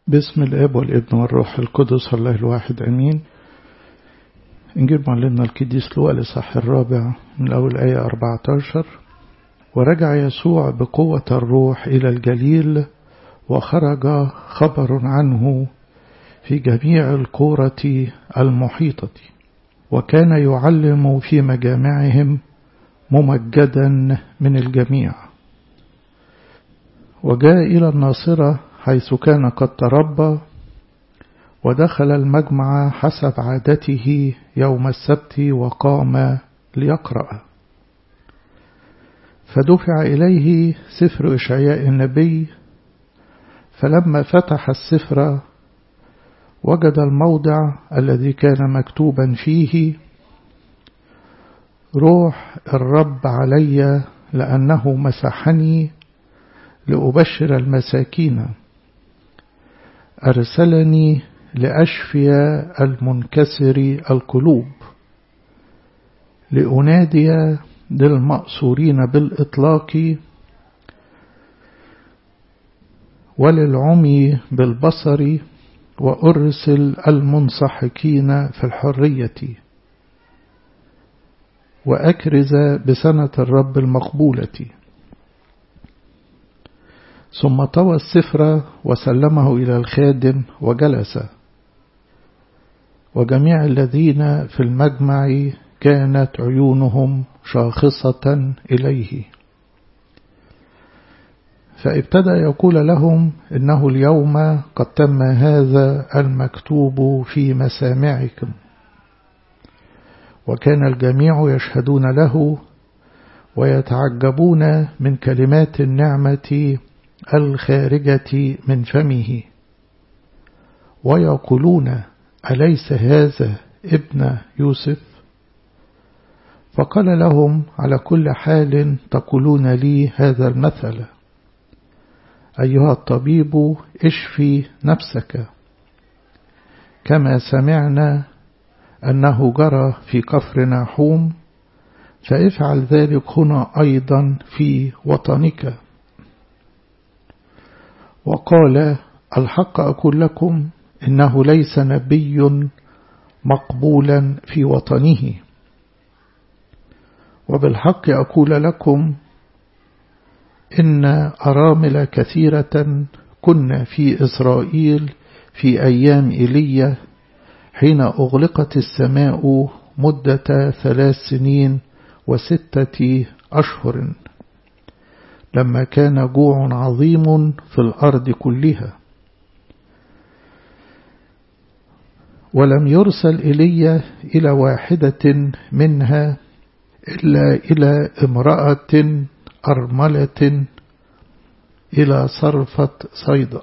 باسم الاب والابن والروح القدس الله الواحد امين انجيل معلمنا القديس لوقا لصح الرابع من اول ايه 14 ورجع يسوع بقوة الروح الى الجليل وخرج خبر عنه في جميع القورة المحيطة وكان يعلم في مجامعهم ممجدا من الجميع وجاء إلى الناصرة حيث كان قد تربى ودخل المجمع حسب عادته يوم السبت وقام ليقرأ فدفع إليه سفر إشعياء النبي فلما فتح السفر وجد الموضع الذي كان مكتوبا فيه روح الرب علي لأنه مسحني لأبشر المساكين أرسلني لأشفي المنكسر القلوب لأنادي للمأسورين بالإطلاق وللعمي بالبصر وأرسل المنصحكين في الحرية وأكرز بسنة الرب المقبولة ثم طوى السفر وسلمه إلى الخادم وجلس وجميع الذين في المجمع كانت عيونهم شاخصة إليه فابتدى يقول لهم إنه اليوم قد تم هذا المكتوب في مسامعكم وكان الجميع يشهدون له ويتعجبون من كلمات النعمة الخارجة من فمه ويقولون أليس هذا ابن يوسف فقال لهم على كل حال تقولون لي هذا المثل أيها الطبيب اشفي نفسك كما سمعنا أنه جرى في كفر ناحوم فافعل ذلك هنا أيضا في وطنك وقال الحق أقول لكم إنه ليس نبي مقبولا في وطنه وبالحق أقول لكم إن أرامل كثيرة كنا في إسرائيل في أيام إيليا حين أغلقت السماء مدة ثلاث سنين وستة أشهر لما كان جوع عظيم في الأرض كلها ولم يرسل إلي إلى واحدة منها إلا إلى امرأة أرملة إلى صرفة صيدا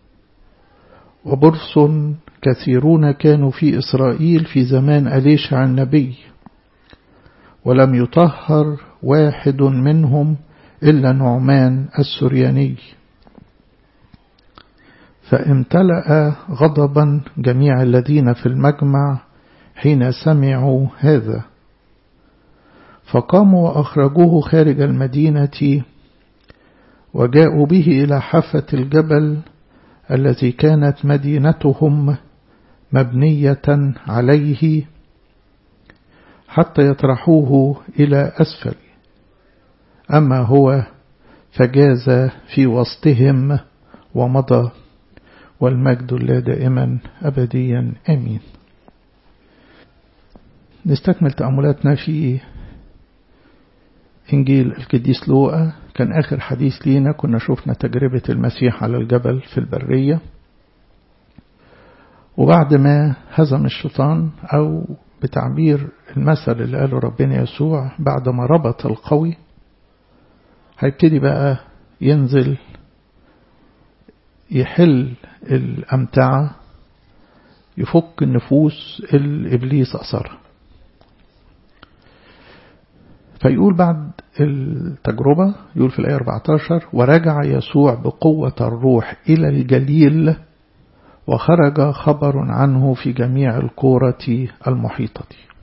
وبرص كثيرون كانوا في إسرائيل في زمان أليشع النبي ولم يطهر واحد منهم إلا نعمان السرياني فامتلأ غضبا جميع الذين في المجمع حين سمعوا هذا فقاموا وأخرجوه خارج المدينة وجاءوا به إلى حافة الجبل التي كانت مدينتهم مبنية عليه حتى يطرحوه إلى أسفل أما هو فجاز في وسطهم ومضى والمجد لا دائما أبديا آمين نستكمل تأملاتنا في إنجيل القديس لوقا كان آخر حديث لينا كنا شفنا تجربة المسيح على الجبل في البرية وبعد ما هزم الشيطان أو بتعبير المثل اللي قاله ربنا يسوع بعد ما ربط القوي هيبتدي بقى ينزل يحل الأمتعة يفك النفوس الإبليس أثرها فيقول بعد التجربة يقول في الآية 14 ورجع يسوع بقوة الروح إلى الجليل وخرج خبر عنه في جميع القورة المحيطة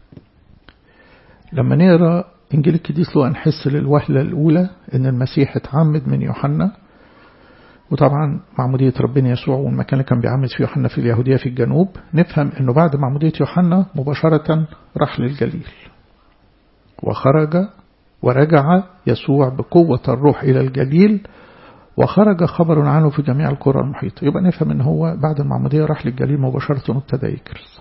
لما نقرأ إنجيل القديس لو نحس للوهلة الأولى إن المسيح اتعمد من يوحنا وطبعا معمودية ربنا يسوع والمكان اللي كان بيعمد فيه يوحنا في اليهودية في الجنوب نفهم أنه بعد معمودية يوحنا مباشرة راح للجليل وخرج ورجع يسوع بقوة الروح إلى الجليل وخرج خبر عنه في جميع القرى المحيطة يبقى نفهم أنه هو بعد المعمودية راح للجليل مباشرة وابتدى يكرز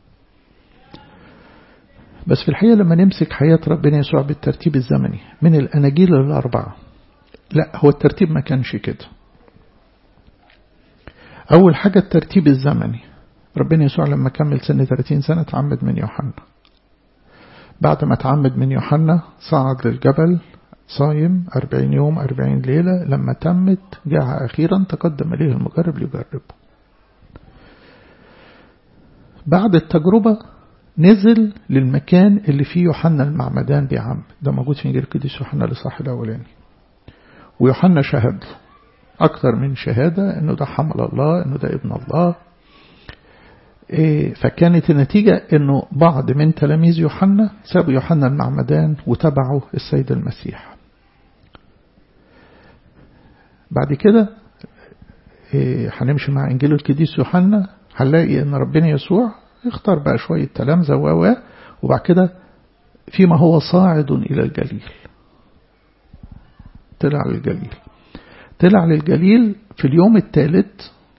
بس في الحقيقة لما نمسك حياة ربنا يسوع بالترتيب الزمني من الأناجيل الأربعة لا هو الترتيب ما كانش كده أول حاجة الترتيب الزمني ربنا يسوع لما كمل سن 30 سنة تعمد من يوحنا بعد ما تعمد من يوحنا صعد للجبل صايم أربعين يوم أربعين ليلة لما تمت جاء أخيرا تقدم إليه المجرب ليجربه بعد التجربة نزل للمكان اللي فيه يوحنا المعمدان بيعمد ده موجود في إنجيل القديس يوحنا الإصحاح الأولاني ويوحنا شهد له أكثر من شهادة إنه ده حمل الله إنه ده ابن الله إيه فكانت النتيجة إنه بعض من تلاميذ يوحنا سابوا يوحنا المعمدان وتبعوا السيد المسيح بعد كده إيه هنمشي مع إنجيل القديس يوحنا هنلاقي إن ربنا يسوع اختار بقى شوية تلامذة و وبعد كده فيما هو صاعد إلى الجليل طلع للجليل طلع للجليل في اليوم الثالث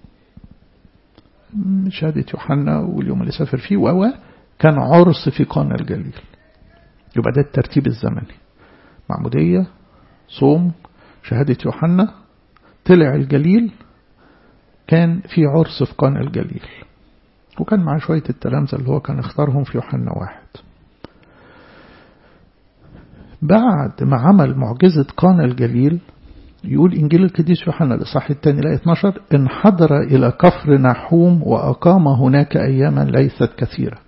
شهادة يوحنا واليوم اللي سافر فيه و كان عرس في قانا الجليل يبقى ده الترتيب الزمني معمودية صوم شهادة يوحنا طلع الجليل كان في عرس في قانا الجليل وكان معاه شوية التلامذة اللي هو كان اختارهم في يوحنا واحد بعد ما عمل معجزة قانا الجليل يقول إنجيل القديس يوحنا الإصحاح الثاني لا 12 انحدر إلى كفر نحوم وأقام هناك أياما ليست كثيرة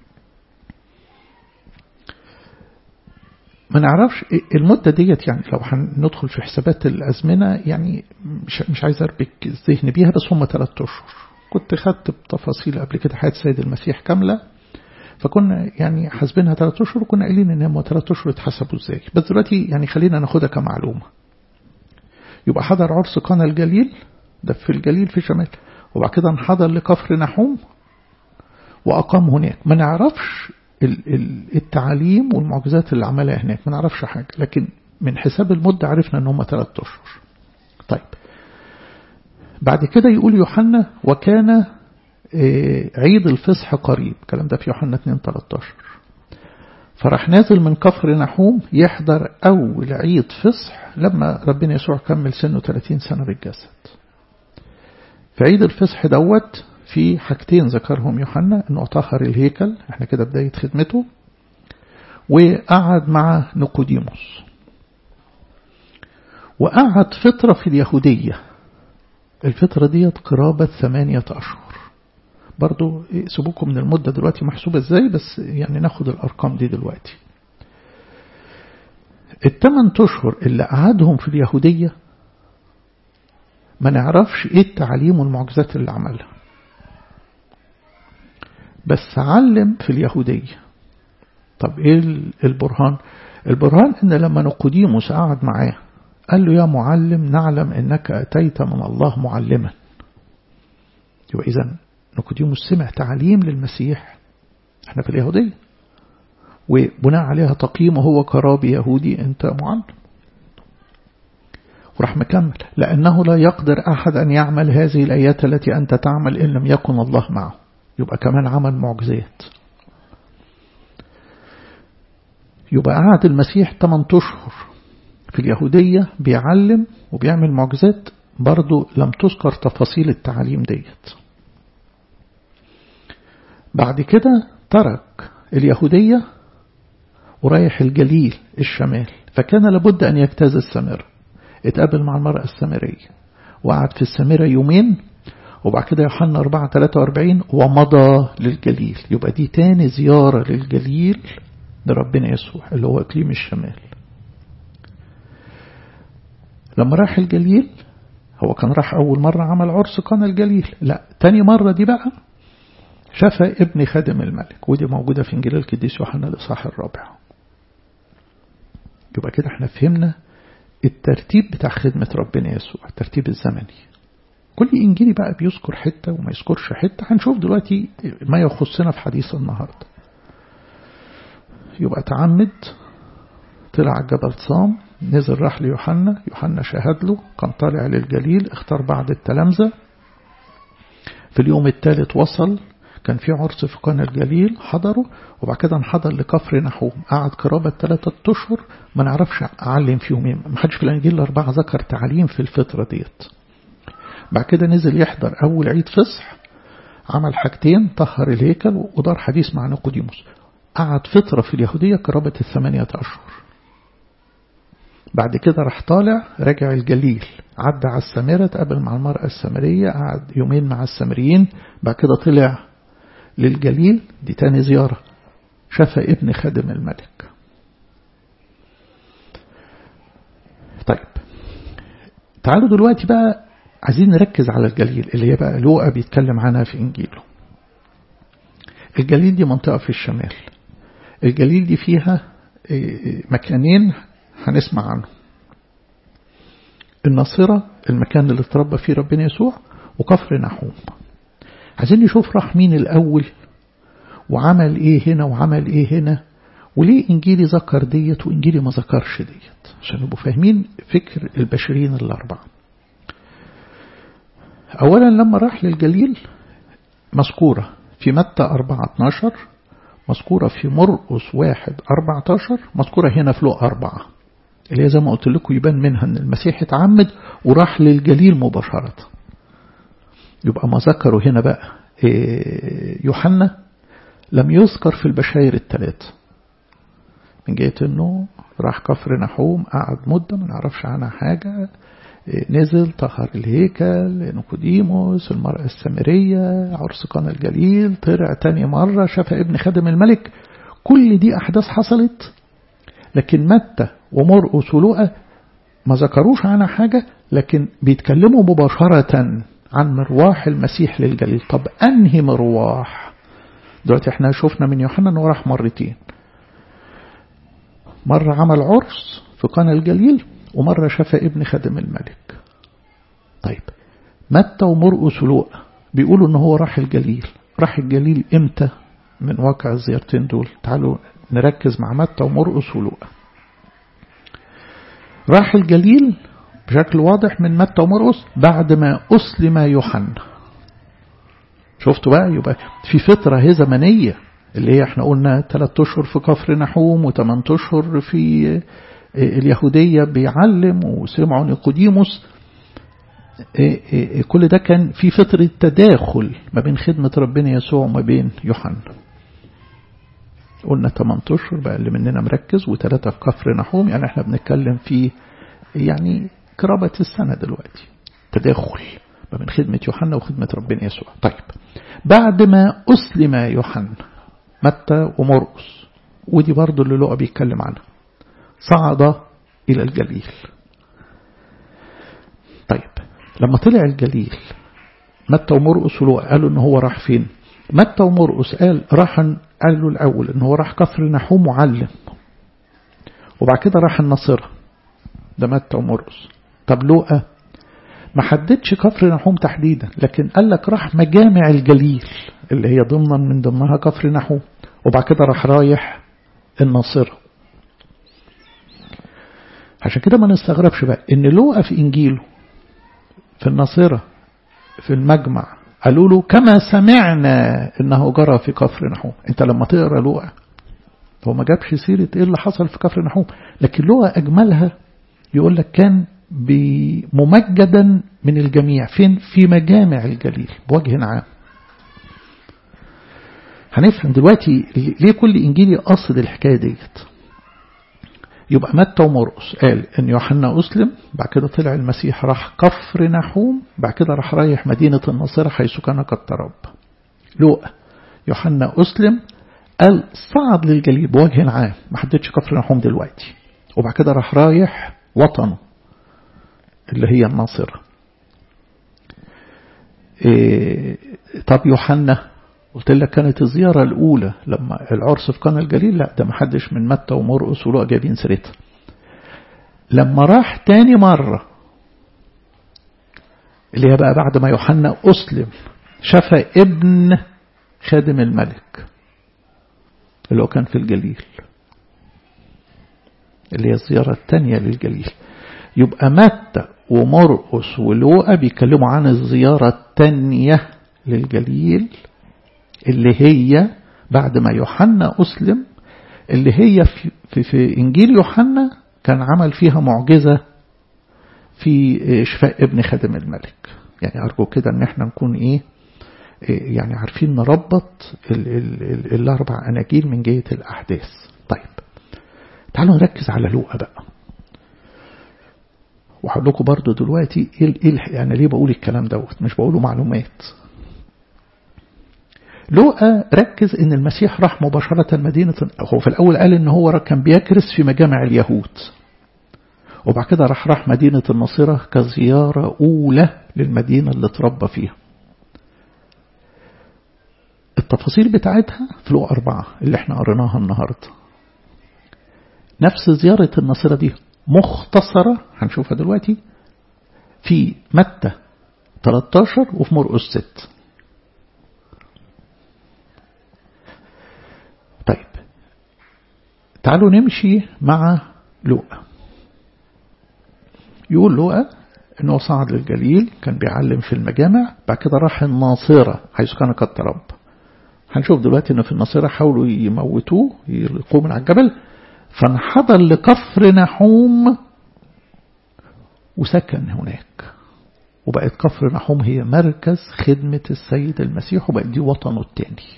ما نعرفش المدة ديت يعني لو هندخل في حسابات الأزمنة يعني مش, مش عايز أربك الذهن بيها بس هم ثلاثة أشهر كنت خدت بتفاصيل قبل كده حياة السيد المسيح كاملة فكنا يعني حاسبينها ثلاثة أشهر وكنا قايلين إن هم ثلاثة أشهر اتحسبوا إزاي بس دلوقتي يعني خلينا ناخدها كمعلومة يبقى حضر عرس قانا الجليل ده في الجليل في شمال وبعد كده انحدر لكفر نحوم وأقام هناك ما نعرفش التعاليم والمعجزات اللي عملها هناك ما نعرفش حاجة لكن من حساب المدة عرفنا ان هم ثلاثة أشهر طيب بعد كده يقول يوحنا وكان عيد الفصح قريب الكلام ده في يوحنا 2 13 فراح نازل من كفر نحوم يحضر أول عيد فصح لما ربنا يسوع كمل سنه 30 سنة بالجسد في عيد الفصح دوت في حاجتين ذكرهم يوحنا انه طهر الهيكل احنا كده بداية خدمته وقعد مع نيقوديموس وقعد فترة في اليهودية الفترة ديت قرابة ثمانية أشهر برضو سيبوكم من المدة دلوقتي محسوبة ازاي بس يعني ناخد الأرقام دي دلوقتي الثمان أشهر اللي قعدهم في اليهودية ما نعرفش ايه التعليم والمعجزات اللي عملها بس علم في اليهودية طب ايه البرهان البرهان ان لما نقوديموس قعد معاه قال له يا معلم نعلم انك اتيت من الله معلما يبقى اذا نقوديموس سمع تعليم للمسيح احنا في اليهودية وبناء عليها تقييمه هو كرابي يهودي انت معلم وراح مكمل لأنه لا يقدر أحد أن يعمل هذه الآيات التي أنت تعمل إن لم يكن الله معه يبقى كمان عمل معجزات يبقى قعد المسيح 8 أشهر في اليهودية بيعلم وبيعمل معجزات برضو لم تذكر تفاصيل التعليم ديت بعد كده ترك اليهودية ورايح الجليل الشمال فكان لابد أن يجتاز السامرة اتقابل مع المرأة السامرية وقعد في السامرة يومين وبعد كده يوحنا 4 43 ومضى للجليل يبقى دي تاني زيارة للجليل لربنا يسوع اللي هو إقليم الشمال لما راح الجليل هو كان راح أول مرة عمل عرس قانا الجليل لا تاني مرة دي بقى شفى ابن خادم الملك ودي موجودة في إنجيل القديس يوحنا الإصحاح الرابع يبقى كده احنا فهمنا الترتيب بتاع خدمة ربنا يسوع الترتيب الزمني كل إنجيلي بقى بيذكر حتة وما يذكرش حتة هنشوف دلوقتي ما يخصنا في حديث النهاردة يبقى تعمد طلع على جبل صام نزل راح ليوحنا يوحنا شهد له كان طالع للجليل اختار بعض التلامذة في اليوم الثالث وصل كان في عرس في قنا الجليل حضره وبعد كده انحضر لكفر نحوم قعد قرابة ثلاثة أشهر ما نعرفش أعلم فيهم ايه ما حدش في الأنجيل الأربعة ذكر تعليم في الفترة ديت بعد كده نزل يحضر أول عيد فصح عمل حاجتين طهر الهيكل ودار حديث مع نيقوديموس قعد فترة في اليهودية قرابة الثمانية أشهر بعد كده راح طالع رجع الجليل عدى على السامرة تقابل مع المرأة السامرية قعد يومين مع السامريين بعد كده طلع للجليل دي تاني زيارة شاف ابن خادم الملك طيب تعالوا دلوقتي بقى عايزين نركز على الجليل اللي هي بقى لوقا بيتكلم عنها في إنجيله الجليل دي منطقة في الشمال الجليل دي فيها مكانين هنسمع عنه الناصرة المكان اللي اتربى فيه ربنا يسوع وكفر نحوم عايزين نشوف راح مين الأول وعمل ايه هنا وعمل ايه هنا وليه إنجيلي ذكر ديت وإنجيلي ما ذكرش ديت عشان نبقوا فاهمين فكر البشرين الأربعة أولا لما راح للجليل مذكورة في متى 4 12 مذكورة في مرقس 1 14 مذكورة هنا في لقا 4 اللي هي زي ما قلت لكم يبان منها ان المسيح اتعمد وراح للجليل مباشرة يبقى ما ذكروا هنا بقى يوحنا لم يذكر في البشاير الثلاثة من جهة انه راح كفر نحوم قعد مدة ما نعرفش عنها حاجة نزل طهر الهيكل نيقوديموس المرأة السامرية عرس قنا الجليل طلع تاني مرة شاف ابن خادم الملك كل دي أحداث حصلت لكن متى ومرقس ولوقا ما ذكروش عنها حاجة لكن بيتكلموا مباشرة عن مرواح المسيح للجليل طب أنهي مرواح دلوقتي احنا شفنا من يوحنا انه راح مرتين مرة عمل عرس في قنا الجليل ومرة شاف ابن خادم الملك طيب متى ومرقس ولوقا بيقولوا ان هو راح الجليل راح الجليل امتى من واقع الزيارتين دول تعالوا نركز مع متى ومرقس ولوقا راح الجليل بشكل واضح من متى ومرقس بعد ما أسلم يوحنا شفتوا بقى يبقى في فترة هي زمنية اللي هي احنا قلنا ثلاث أشهر في كفر نحوم وثمان أشهر في اليهودية بيعلم وسمعوا نيقوديموس كل ده كان في فترة تداخل ما بين خدمة ربنا يسوع وما بين يوحنا قلنا 8 أشهر بقى اللي مننا مركز وثلاثة في كفر نحوم يعني احنا بنتكلم في يعني قرابة السنة دلوقتي تداخل ما بين خدمة يوحنا وخدمة ربنا يسوع طيب بعد ما أسلم يوحنا متى ومرقس ودي برضو اللي لقى بيتكلم عنها صعد إلى الجليل طيب لما طلع الجليل متى ومرقس ولوقا قالوا ان هو راح فين متى ومرقس قال راح قال له الأول ان هو راح كفر نحوم معلم وبعد كده راح الناصرة ده متى ومرقس طب لوقا ما حددش كفر نحوم تحديدا لكن قال لك راح مجامع الجليل اللي هي ضمنا من ضمنها كفر نحوم وبعد كده راح رايح الناصرة عشان كده ما نستغربش بقى ان لوقا في انجيله في الناصرة في المجمع قالوا له كما سمعنا انه جرى في كفر نحوم انت لما تقرا لوقا هو ما جابش سيرة ايه اللي حصل في كفر نحوم لكن لوقا اجملها يقول لك كان ممجدا من الجميع فين في مجامع الجليل بوجه عام هنفهم دلوقتي ليه كل انجيلي قصد الحكايه ديت يبقى متى ومرقس قال ان يوحنا اسلم بعد كده طلع المسيح راح كفر نحوم بعد كده راح رايح مدينه الناصره حيث كان قد تربى لوقا يوحنا اسلم قال صعد للجليل بوجه عام ما حددش كفر نحوم دلوقتي وبعد كده راح رايح وطنه اللي هي الناصرة إيه طب يوحنا قلت لك كانت الزيارة الأولى لما العرس في قنا الجليل لا ده ما حدش من متى ومرقس ولوقا جايبين سيرتها لما راح تاني مرة اللي هي بقى بعد ما يوحنا أسلم شفى ابن خادم الملك اللي هو كان في الجليل اللي هي الزيارة الثانية للجليل يبقى متى ومرقس ولوقا بيتكلموا عن الزيارة الثانية للجليل اللي هي بعد ما يوحنا أسلم اللي هي في, في, في إنجيل يوحنا كان عمل فيها معجزة في شفاء ابن خادم الملك يعني أرجو كده أن احنا نكون إيه يعني عارفين نربط ال ال ال الأربع أناجيل من جهة الأحداث طيب تعالوا نركز على لوقا بقى وهقول لكم برضه دلوقتي ايه ايه انا ليه بقول الكلام دوت مش بقوله معلومات لوقا ركز ان المسيح راح مباشرة مدينة هو في الاول قال ان هو كان بيكرس في مجامع اليهود وبعد كده راح راح مدينة النصيرة كزيارة أولى للمدينة اللي اتربى فيها التفاصيل بتاعتها في لوقا أربعة اللي احنا قريناها النهاردة نفس زيارة النصيرة دي مختصرة هنشوفها دلوقتي في متى 13 وفي مرقس 6 طيب تعالوا نمشي مع لوقا يقول لوقا انه صعد للجليل كان بيعلم في المجامع بعد كده راح الناصرة حيث كان قد تربى هنشوف دلوقتي ان في الناصرة حاولوا يموتوه يلقوه من على الجبل فانحدر لكفر نحوم وسكن هناك وبقت كفر نحوم هي مركز خدمة السيد المسيح وبقت دي وطنه التاني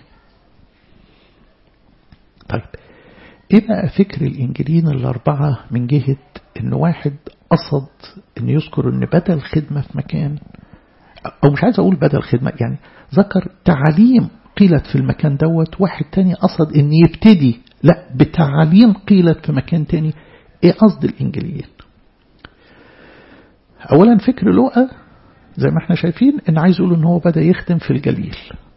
طيب ايه بقى فكر الانجيلين الاربعة من جهة ان واحد قصد ان يذكر ان بدل خدمة في مكان او مش عايز اقول بدل خدمة يعني ذكر تعاليم قيلت في المكان دوت واحد تاني قصد ان يبتدي لا بتعاليم قيلت في مكان تاني ايه قصد الانجيليين اولا فكر لوقا زي ما احنا شايفين ان عايز يقول ان هو بدأ يخدم في الجليل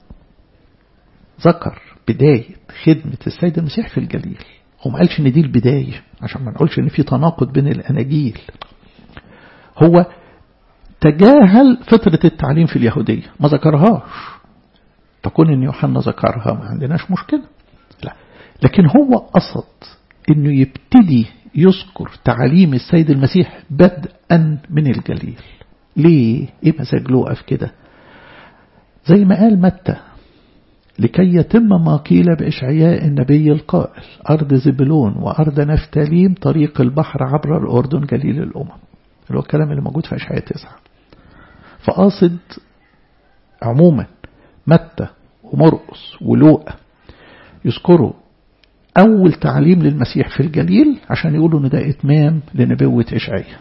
ذكر بداية خدمة السيد المسيح في الجليل هو ما قالش ان دي البداية عشان ما نقولش ان في تناقض بين الاناجيل هو تجاهل فترة التعليم في اليهودية ما ذكرهاش تكون ان يوحنا ذكرها ما عندناش مشكلة لا لكن هو قصد انه يبتدي يذكر تعاليم السيد المسيح بدءا من الجليل ليه ايه مزاج لوقا في كده زي ما قال متى لكي يتم ما قيل بإشعياء النبي القائل أرض زبلون وأرض نفتاليم طريق البحر عبر الأردن جليل الأمم اللي هو الكلام اللي موجود في إشعياء تسعة فقاصد عموما متى ومرقس ولوقا يذكروا أول تعليم للمسيح في الجليل عشان يقولوا إن ده إتمام لنبوة إشعياء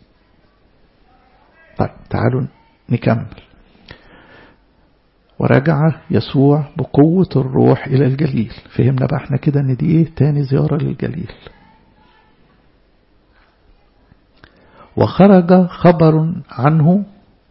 طيب تعالوا نكمل ورجع يسوع بقوة الروح إلى الجليل فهمنا بقى احنا كده ان دي ايه تاني زيارة للجليل وخرج خبر عنه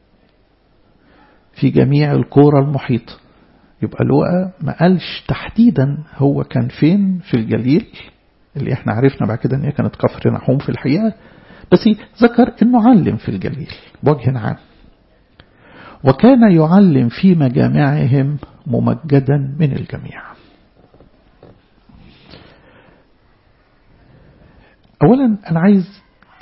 في جميع القرى المحيطة يبقى لوقا ما قالش تحديدا هو كان فين في الجليل اللي احنا عرفنا بعد كده ان هي كانت كفر نحوم في الحقيقة بس ذكر انه علم في الجليل بوجه عام وكان يعلم في مجامعهم ممجدا من الجميع أولا أنا عايز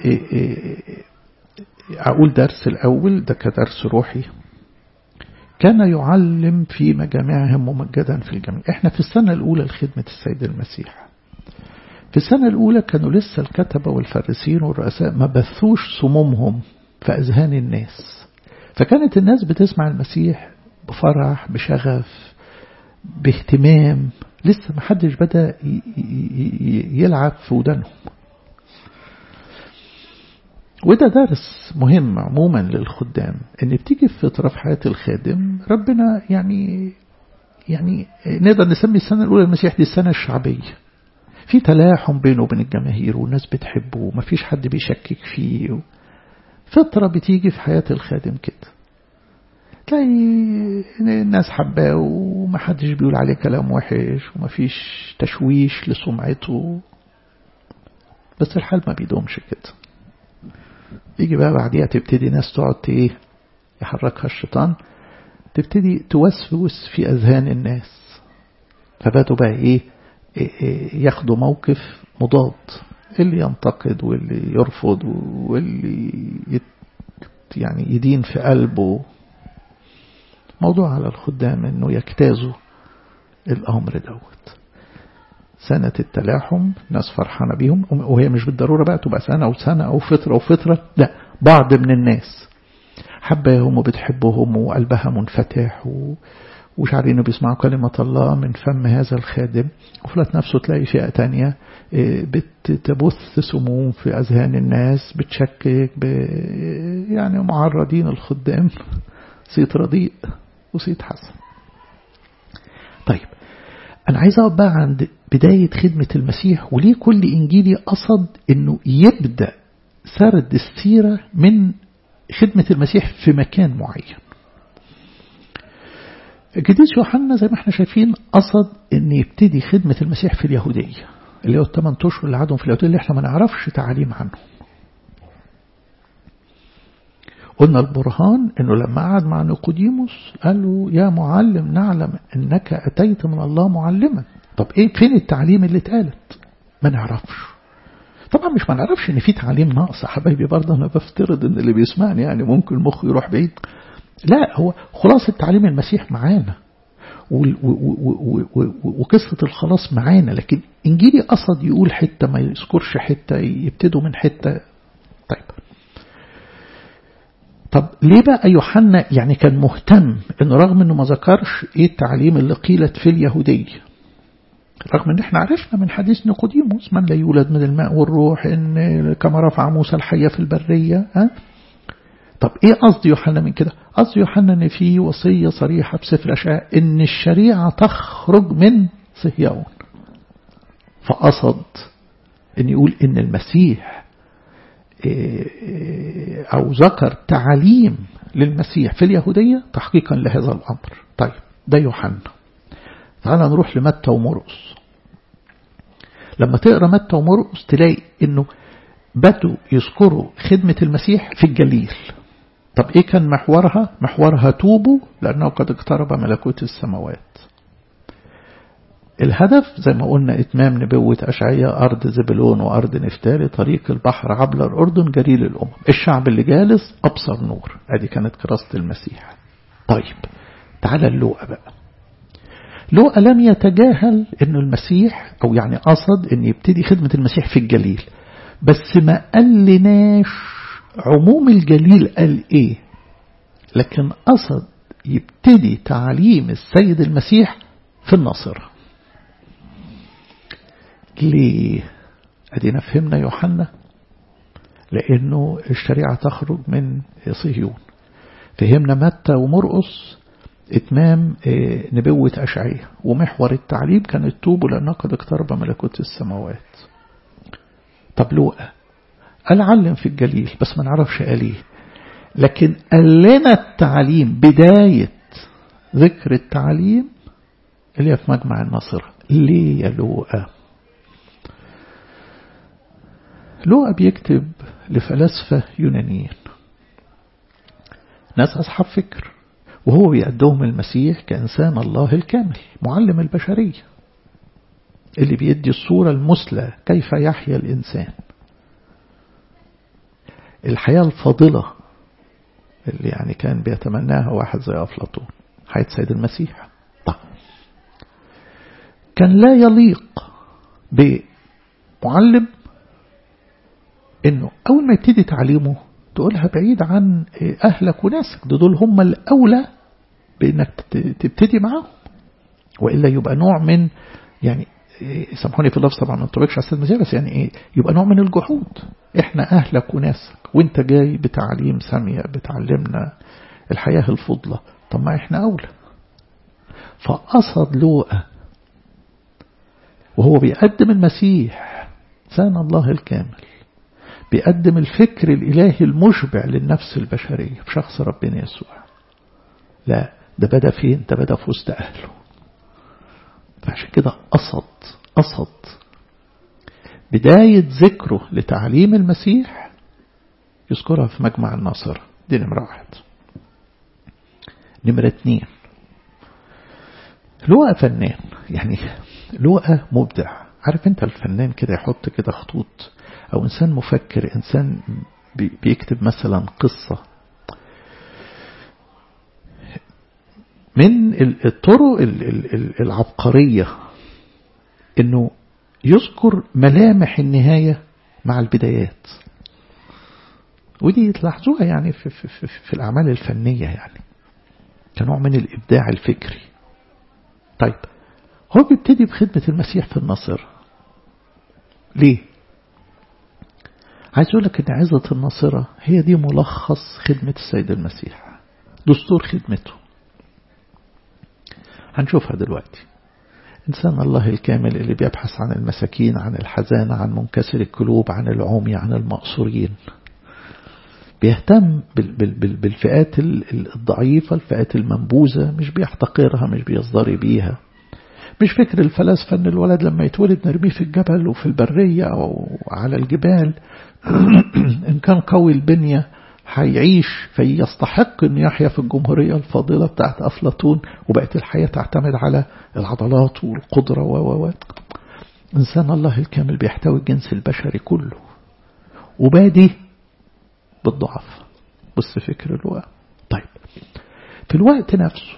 أقول درس الأول ده كدرس روحي كان يعلم في مجامعهم ممجدا في الجميع احنا في السنة الأولى لخدمة السيد المسيح في السنة الأولى كانوا لسه الكتبة والفارسين والرؤساء ما بثوش سمومهم في أذهان الناس فكانت الناس بتسمع المسيح بفرح بشغف باهتمام لسه ما حدش بدأ يلعب في ودانهم وده درس مهم عموما للخدام ان بتيجي في فترة في حياة الخادم ربنا يعني يعني نقدر نسمي السنة الأولى المسيح دي السنة الشعبية في تلاحم بينه وبين الجماهير والناس بتحبه ومفيش حد بيشكك فيه فترة بتيجي في حياة الخادم كده تلاقي الناس حباه ومحدش بيقول عليه كلام وحش ومفيش تشويش لسمعته بس الحال ما بيدومش كده يجي بقى بعديها تبتدي ناس تقعد ايه يحركها الشيطان تبتدي توسوس في أذهان الناس فبدوا بقى إيه, إيه ياخدوا موقف مضاد اللي ينتقد واللي يرفض واللي يت يعني يدين في قلبه موضوع على الخدام انه يجتازوا الامر دوت سنة التلاحم ناس فرحانة بيهم وهي مش بالضرورة بقى تبقى سنة أو سنة أو فترة أو فترة لا بعض من الناس حباهم وبتحبهم وقلبها منفتح و... ومش عارفين انه بيسمعوا كلمة الله من فم هذا الخادم وفلت نفسه تلاقي فئة تانية بتبث سموم في أذهان الناس بتشكك ب... يعني معرضين الخدام صيت رديء وصيت حسن طيب أنا عايز أقعد بقى عند بداية خدمة المسيح وليه كل إنجيلي قصد أنه يبدأ سرد السيرة من خدمة المسيح في مكان معين القديس يوحنا زي ما احنا شايفين قصد ان يبتدي خدمة المسيح في اليهودية اللي هو الثمان اشهر اللي قعدهم في اليهودية اللي احنا ما نعرفش تعليم عنهم قلنا البرهان انه لما قعد مع نيقوديموس قال له يا معلم نعلم انك اتيت من الله معلما طب ايه فين التعليم اللي اتقالت ما نعرفش طبعا مش ما نعرفش ان في تعليم ناقص حبايبي برضه انا بفترض ان اللي بيسمعني يعني ممكن مخه يروح بعيد لا هو خلاصة تعليم المسيح معانا وقصة الخلاص معانا لكن إنجيلي قصد يقول حتة ما يذكرش حتة يبتدوا من حتة طيب طب ليه بقى يوحنا يعني كان مهتم انه رغم انه ما ذكرش ايه التعليم اللي قيلت في اليهودية رغم ان احنا عرفنا من حديث نيقوديموس من لا يولد من الماء والروح ان كما رفع موسى الحية في البرية ها طب ايه قصد يوحنا من كده قصد يوحنا ان في وصية صريحة بسفر أشعاء ان الشريعة تخرج من صهيون فقصد ان يقول ان المسيح او ذكر تعليم للمسيح في اليهودية تحقيقا لهذا الامر طيب ده يوحنا تعال نروح لمتى ومرقس لما تقرا متى ومرقس تلاقي انه بدوا يذكروا خدمة المسيح في الجليل طب ايه كان محورها محورها توبوا لانه قد اقترب ملكوت السماوات الهدف زي ما قلنا اتمام نبوة اشعياء ارض زبلون وارض نفتالي طريق البحر عبر الاردن جليل الامم الشعب اللي جالس ابصر نور ادي كانت كراسة المسيح طيب تعالى اللوقا بقى لوقا لم يتجاهل انه المسيح او يعني قصد ان يبتدي خدمة المسيح في الجليل بس ما قالناش عموم الجليل قال ايه لكن قصد يبتدي تعليم السيد المسيح في الناصرة ليه ادينا فهمنا يوحنا لانه الشريعة تخرج من صهيون فهمنا متى ومرقس اتمام نبوة أشعية ومحور التعليم كان التوب لأنه قد اقترب ملكوت السماوات طب لوقا قال علم في الجليل بس ما نعرفش قال ايه لكن قال لنا التعليم بداية ذكر التعليم اللي هي في مجمع النصر ليه يا لوقا لوقا بيكتب لفلاسفة يونانيين ناس أصحاب فكر وهو بيقدم المسيح كإنسان الله الكامل معلم البشرية اللي بيدي الصورة المثلى كيف يحيا الإنسان الحياة الفاضلة اللي يعني كان بيتمناها واحد زي أفلاطون حياة سيد المسيح طيب كان لا يليق بمعلم انه اول ما يبتدي تعليمه تقولها بعيد عن اهلك وناسك دول هم الاولى بانك تبتدي معاهم والا يبقى نوع من يعني سامحوني في اللفظ طبعا ما انطبقش على المسيح بس يعني ايه يبقى نوع من الجحود احنا اهلك وناسك وانت جاي بتعليم سامية بتعلمنا الحياة الفضلة طب ما احنا اولى فقصد لوقا وهو بيقدم المسيح سان الله الكامل بيقدم الفكر الإلهي المشبع للنفس البشرية في شخص ربنا يسوع لا ده بدأ فين ده بدأ في وسط أهله فعشان كده قصد قصد بداية ذكره لتعليم المسيح يذكرها في مجمع الناصرة دي نمرة واحد نمرة اتنين لوقا فنان يعني لوقا مبدع عارف انت الفنان كده يحط كده خطوط او انسان مفكر انسان بيكتب مثلا قصة من الطرق العبقرية انه يذكر ملامح النهاية مع البدايات ودي تلاحظوها يعني في, في, في, في الأعمال الفنية يعني كنوع من الإبداع الفكري طيب هو بيبتدي بخدمة المسيح في النصر ليه عايز أقول لك أن عزة الناصرة هي دي ملخص خدمة السيد المسيح دستور خدمته هنشوفها دلوقتي إنسان الله الكامل اللي بيبحث عن المساكين عن الحزانة عن منكسر القلوب عن العمي عن المقصورين بيهتم بالفئات الضعيفة الفئات المنبوذة مش بيحتقرها مش بيصدري بيها مش فكر الفلاسفة ان الولد لما يتولد نرميه في الجبل وفي البرية أو على الجبال إن كان قوي البنية هيعيش فيستحق أن يحيا في الجمهورية الفاضلة بتاعت أفلاطون وبقت الحياة تعتمد على العضلات والقدرة و و إنسان الله الكامل بيحتوي الجنس البشري كله وبادي بالضعف بص فكر الوقت طيب في الوقت نفسه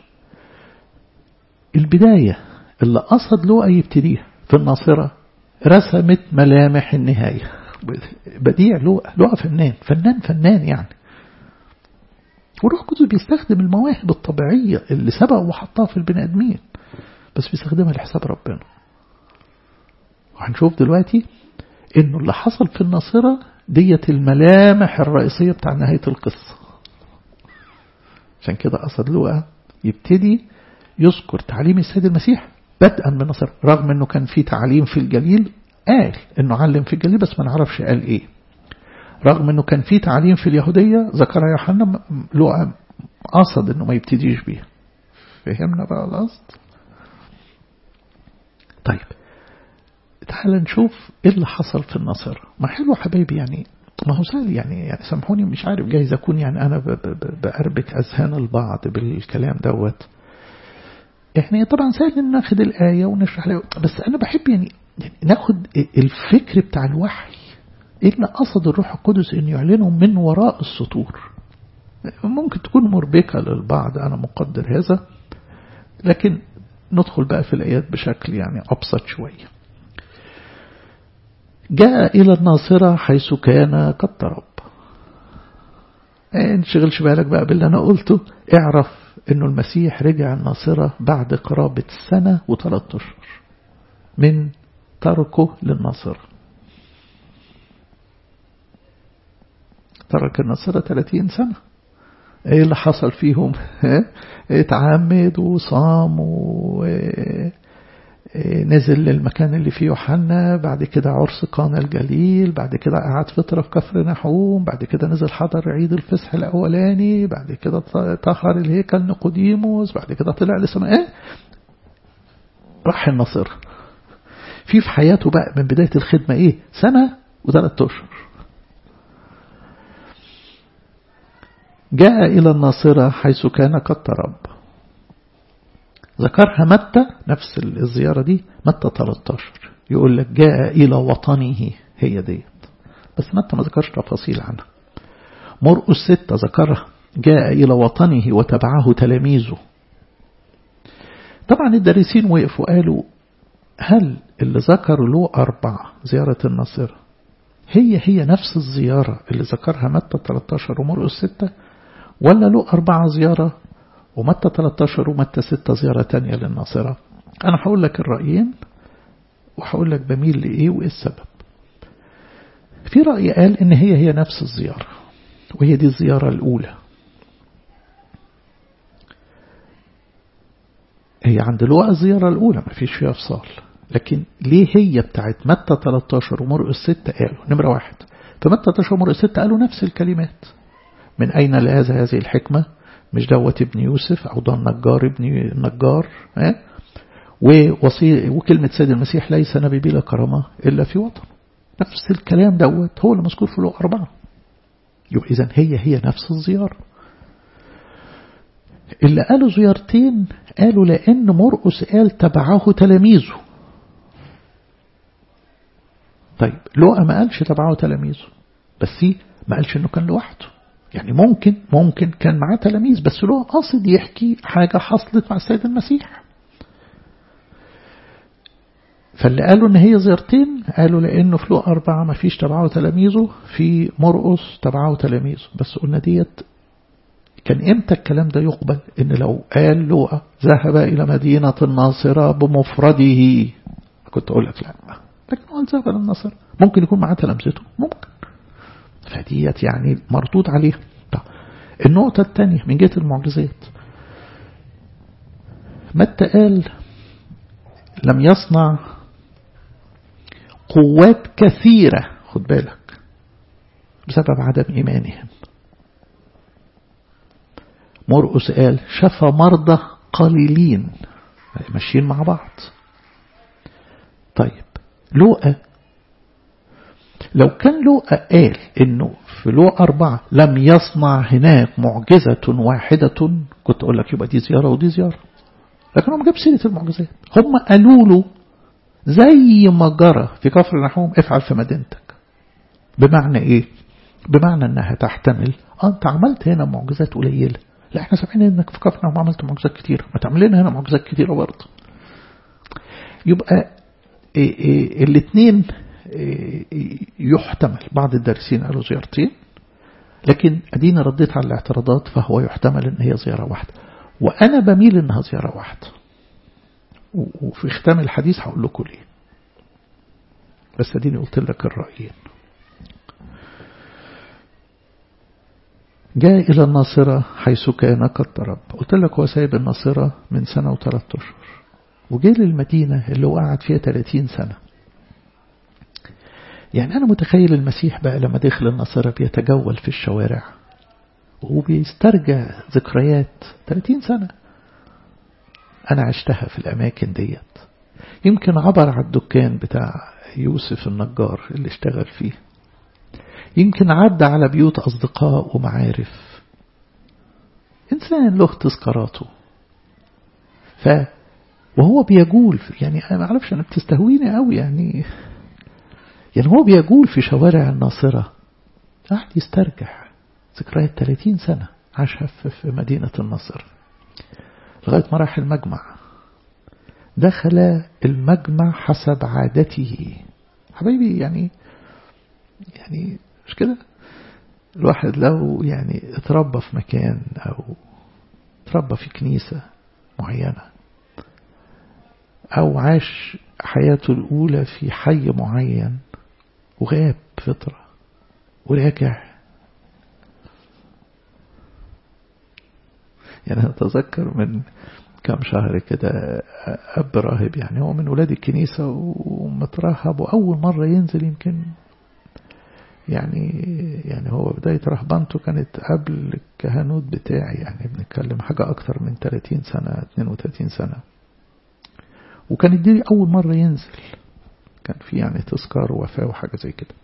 البداية اللي قصد لوقا يبتديها في الناصرة رسمت ملامح النهاية بديع لوقا لوقا فنان فنان فنان يعني والروح القدس بيستخدم المواهب الطبيعية اللي سبق وحطها في البني آدمين بس بيستخدمها لحساب ربنا وهنشوف دلوقتي انه اللي حصل في الناصرة ديت الملامح الرئيسية بتاع نهاية القصة عشان كده قصد لوقا يبتدي يذكر تعليم السيد المسيح بدءا من النصر رغم انه كان في تعليم في الجليل قال انه علم في الجليل بس ما نعرفش قال ايه رغم انه كان في تعليم في اليهودية ذكرها يوحنا لوقا قصد انه ما يبتديش بيها فهمنا بقى القصد طيب تعال نشوف ايه اللي حصل في النصر ما حلو حبايبي يعني ما هو سهل يعني, يعني سامحوني مش عارف جايز اكون يعني انا بأربك اذهان البعض بالكلام دوت يعني طبعا سهل ان ناخد الآية ونشرح لها بس انا بحب يعني, يعني ناخد الفكر بتاع الوحي ايه اللي قصد الروح القدس ان يعلنه من وراء السطور ممكن تكون مربكة للبعض انا مقدر هذا لكن ندخل بقى في الآيات بشكل يعني أبسط شوية جاء إلى الناصرة حيث كان قد ترب انشغلش بالك بقى باللي أنا قلته اعرف انه المسيح رجع الناصرة بعد قرابة سنة وثلاثة أشهر من تركه للناصرة ترك الناصرة 30 سنة ايه اللي حصل فيهم اتعمد وصام ونزل للمكان اللي فيه يوحنا بعد كده عرس قانا الجليل بعد كده قعد فترة في كفر نحوم بعد كده نزل حضر عيد الفصح الأولاني بعد كده طهر الهيكل نقوديموس بعد كده طلع لسماء ايه راح النصر في في حياته بقى من بداية الخدمة ايه سنة وثلاث أشهر جاء إلى الناصرة حيث كان قد ترب ذكرها متى نفس الزيارة دي متى 13 يقول لك جاء إلى وطنه هي ديت بس متى ما ذكرش تفاصيل عنها مرقس ستة ذكرها جاء إلى وطنه وتبعه تلاميذه طبعا الدارسين وقفوا قالوا هل اللي ذكر له أربعة زيارة الناصرة هي هي نفس الزيارة اللي ذكرها متى 13 ومرقس 6 ولا له أربعة زيارة ومتى 13 ومتى 6 زيارة تانية للناصرة أنا هقول لك الرأيين وهقول لك بميل لإيه وإيه السبب في رأي قال إن هي هي نفس الزيارة وهي دي الزيارة الأولى هي عند لوقا الزيارة الأولى ما فيش فيها فصال لكن ليه هي بتاعت متى 13 ومرقس 6 قالوا نمرة واحد في متى 13 ومرقس 6 قالوا نفس الكلمات من أين لهذا هذه الحكمة مش دوت ابن يوسف أو ده النجار ابن النجار اه؟ ووصي وكلمة سيد المسيح ليس نبي بلا كرامة إلا في وطن نفس الكلام دوت هو اللي مذكور في لوقا أربعة يبقى إذن هي هي نفس الزيارة اللي قالوا زيارتين قالوا لأن مرقس قال تبعه تلاميذه طيب لوقا ما قالش تبعه تلاميذه بس ما قالش انه كان لوحده يعني ممكن ممكن كان معاه تلاميذ بس لوقا قاصد يحكي حاجة حصلت مع السيد المسيح فاللي قالوا ان هي زيارتين قالوا لانه في لوقا أربعة ما فيش تبعه تلاميذه في مرقس تبعه تلاميذه بس قلنا ديت كان امتى الكلام ده يقبل ان لو قال لوقا ذهب الى مدينة الناصرة بمفرده كنت اقول لك لا لكن هو ذهب الى الناصرة ممكن يكون معاه تلامذته ممكن فديت يعني مردود عليها طب النقطة الثانية من جهة المعجزات متى قال لم يصنع قوات كثيرة خد بالك بسبب عدم إيمانهم مرقس قال شفى مرضى قليلين ماشيين مع بعض طيب لوقا لو كان لوقا قال انه في لوقا أربعة لم يصنع هناك معجزة واحدة كنت أقول لك يبقى دي زيارة ودي زيارة لكن هم جاب سيرة المعجزات هم قالوا له زي ما جرى في كفر نحوم افعل في مدينتك بمعنى ايه بمعنى انها تحتمل اه انت عملت هنا معجزات قليلة لا احنا سامعين انك في كفر نحوم عملت معجزات كتيرة ما تعمل لنا هنا معجزات كتيرة برضه يبقى إيه إيه الاثنين إيه يحتمل بعض الدارسين قالوا زيارتين لكن ادينا رديت على الاعتراضات فهو يحتمل ان هي زيارة واحدة وأنا بميل إنها زيارة واحدة وفي ختام الحديث هقول لكم ليه بس اديني قلت لك الرأيين جاء إلى الناصرة حيث كان قد ترب قلت لك هو سايب الناصرة من سنة وثلاث أشهر وجاء للمدينة اللي هو قعد فيها 30 سنة يعني أنا متخيل المسيح بقى لما دخل الناصرة بيتجول في الشوارع وبيسترجع ذكريات 30 سنة أنا عشتها في الأماكن ديت يمكن عبر على الدكان بتاع يوسف النجار اللي اشتغل فيه يمكن عدى على بيوت أصدقاء ومعارف إنسان له تذكاراته ف وهو بيجول يعني أنا ما أعرفش أنا بتستهويني قوي يعني يعني هو بيجول في شوارع الناصرة قاعد يسترجع ذكريات 30 سنة عاشها في مدينة النصر لغاية ما راح المجمع دخل المجمع حسب عادته حبايبي يعني يعني مش كده الواحد لو يعني اتربى في مكان أو اتربى في كنيسة معينة أو عاش حياته الأولى في حي معين وغاب فترة ورجع يعني أنا أتذكر من كم شهر كده أب راهب يعني هو من ولاد الكنيسة ومترهب وأول مرة ينزل يمكن يعني يعني هو بداية رهبانته كانت قبل الكهنوت بتاعي يعني بنتكلم حاجة أكتر من 30 سنة 32 سنة وكانت دي أول مرة ينزل كان في يعني تذكار ووفاة وحاجة زي كده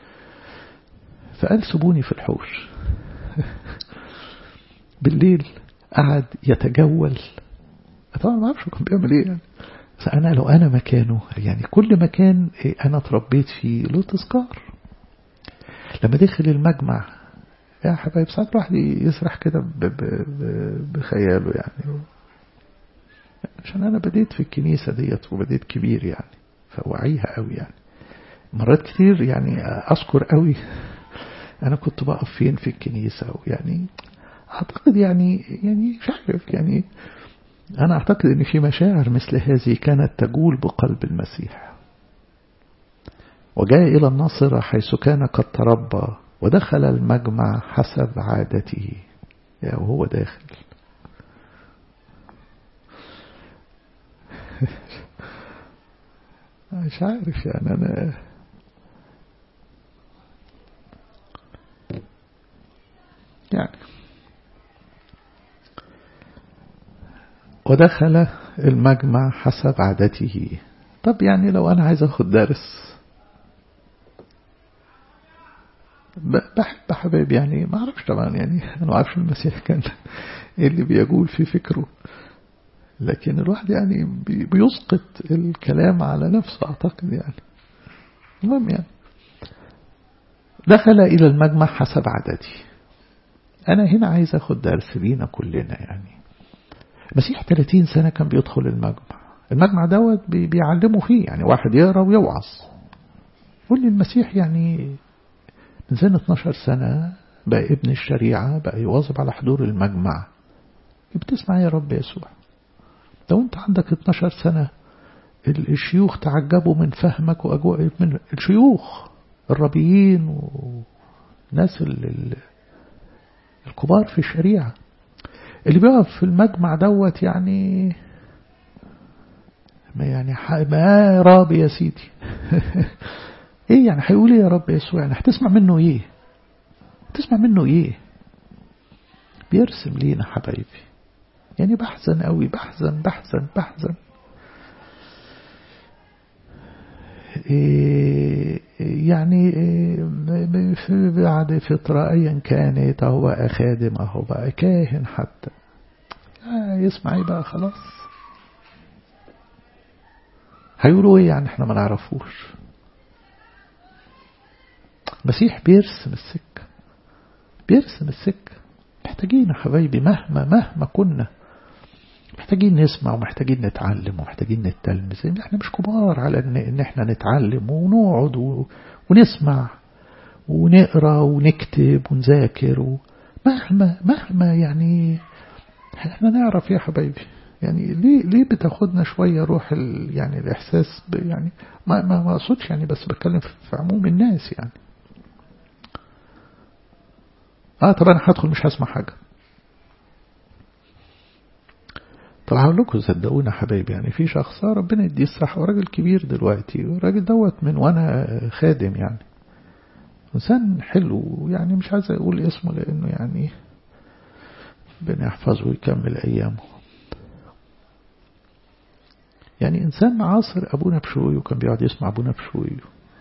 فقال سيبوني في الحوش بالليل قعد يتجول طبعا ما اعرفش كان بيعمل ايه يعني بس انا لو انا مكانه يعني كل مكان انا اتربيت فيه له تذكار لما دخل المجمع يا حبايب ساعات الواحد يسرح كده بخياله يعني عشان انا بديت في الكنيسة ديت وبديت كبير يعني فوعيها قوي يعني مرات كتير يعني اذكر قوي انا كنت بقف فين في الكنيسة ويعني اعتقد يعني يعني مش عارف يعني أنا أعتقد أن في مشاعر مثل هذه كانت تجول بقلب المسيح وجاء إلى الناصرة حيث كان قد تربى ودخل المجمع حسب عادته يا وهو داخل مش عارف يعني أنا يعني ودخل المجمع حسب عادته طب يعني لو أنا عايز أخد درس بحب حبايب يعني ما أعرفش طبعا يعني أنا ما أعرفش المسيح كان إيه اللي بيقول في فكره لكن الواحد يعني بيسقط الكلام على نفسه أعتقد يعني المهم يعني دخل إلى المجمع حسب عددي أنا هنا عايز أخد درس لينا كلنا يعني المسيح 30 سنة كان بيدخل المجمع المجمع دوت بيعلموا فيه يعني واحد يقرأ ويوعظ قول لي المسيح يعني من سنة 12 سنة بقى ابن الشريعة بقى يواظب على حضور المجمع بتسمع يا رب يسوع لو انت عندك 12 سنة الشيوخ تعجبوا من فهمك وأجواء من الشيوخ الربيين والناس الكبار في الشريعة اللي بيقف في المجمع دوت يعني ما يعني ما رابي يا سيدي ايه يعني هيقول ايه يا رب يسوع يعني هتسمع منه ايه تسمع منه ايه بيرسم لينا حبايبي يعني بحزن قوي بحزن بحزن بحزن إيه يعني إيه بعد فترة أيا كانت أهو بقى خادم أهو بقى كاهن حتى آه يسمع ايه بقى خلاص هيقولوا ايه يعني احنا ما نعرفوش مسيح بيرسم السكة بيرسم السكة محتاجين يا حبايبي مهما مهما كنا محتاجين نسمع ومحتاجين نتعلم ومحتاجين نتلمس احنا مش كبار على ان, إن احنا نتعلم ونقعد و... ونسمع ونقرا ونكتب ونذاكر مهما مهما يعني احنا نعرف يا حبايبي يعني ليه ليه بتاخدنا شوية روح ال يعني الإحساس يعني ما ما ما أقصدش يعني بس بتكلم في عموم الناس يعني اه طب انا هدخل مش هسمع حاجة طب هقول لكم صدقونا حبايبي يعني في شخص ربنا يديه الصحة وراجل كبير دلوقتي والراجل دوت من وانا خادم يعني انسان حلو يعني مش عايز اقول اسمه لانه يعني ربنا يحفظه ويكمل ايامه يعني إنسان معاصر أبونا بشوي وكان بيقعد يسمع أبونا بشوي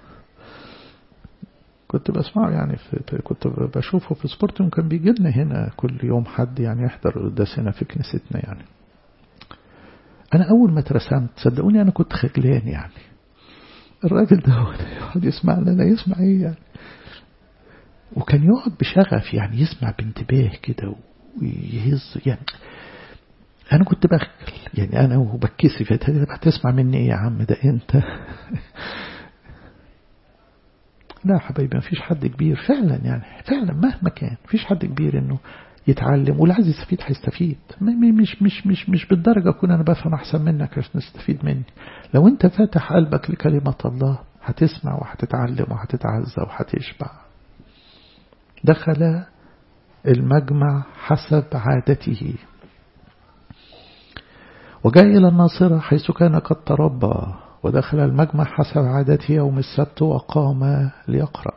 كنت بسمعه يعني في كنت بشوفه في سبورتيوم كان بيجي لنا هنا كل يوم حد يعني يحضر قداسنا في كنيستنا يعني أنا أول ما اترسمت صدقوني أنا كنت خجلان يعني الراجل ده يقعد يسمع لنا يسمع إيه يعني وكان يقعد بشغف يعني يسمع بانتباه كده ويهز يعني أنا كنت بخجل يعني أنا وبكسف هتسمع مني إيه يا عم ده أنت لا حبايبي ما فيش حد كبير فعلا يعني فعلا مهما كان فيش حد كبير إنه يتعلم واللي عايز يستفيد هيستفيد مش مش مش مش بالدرجة أكون أنا بفهم أحسن منك عشان تستفيد مني لو أنت فاتح قلبك لكلمة الله هتسمع وهتتعلم وهتتعزى وهتشبع دخل المجمع حسب عادته وجاء إلى الناصرة حيث كان قد تربى ودخل المجمع حسب عادته يوم السبت وقام ليقرأ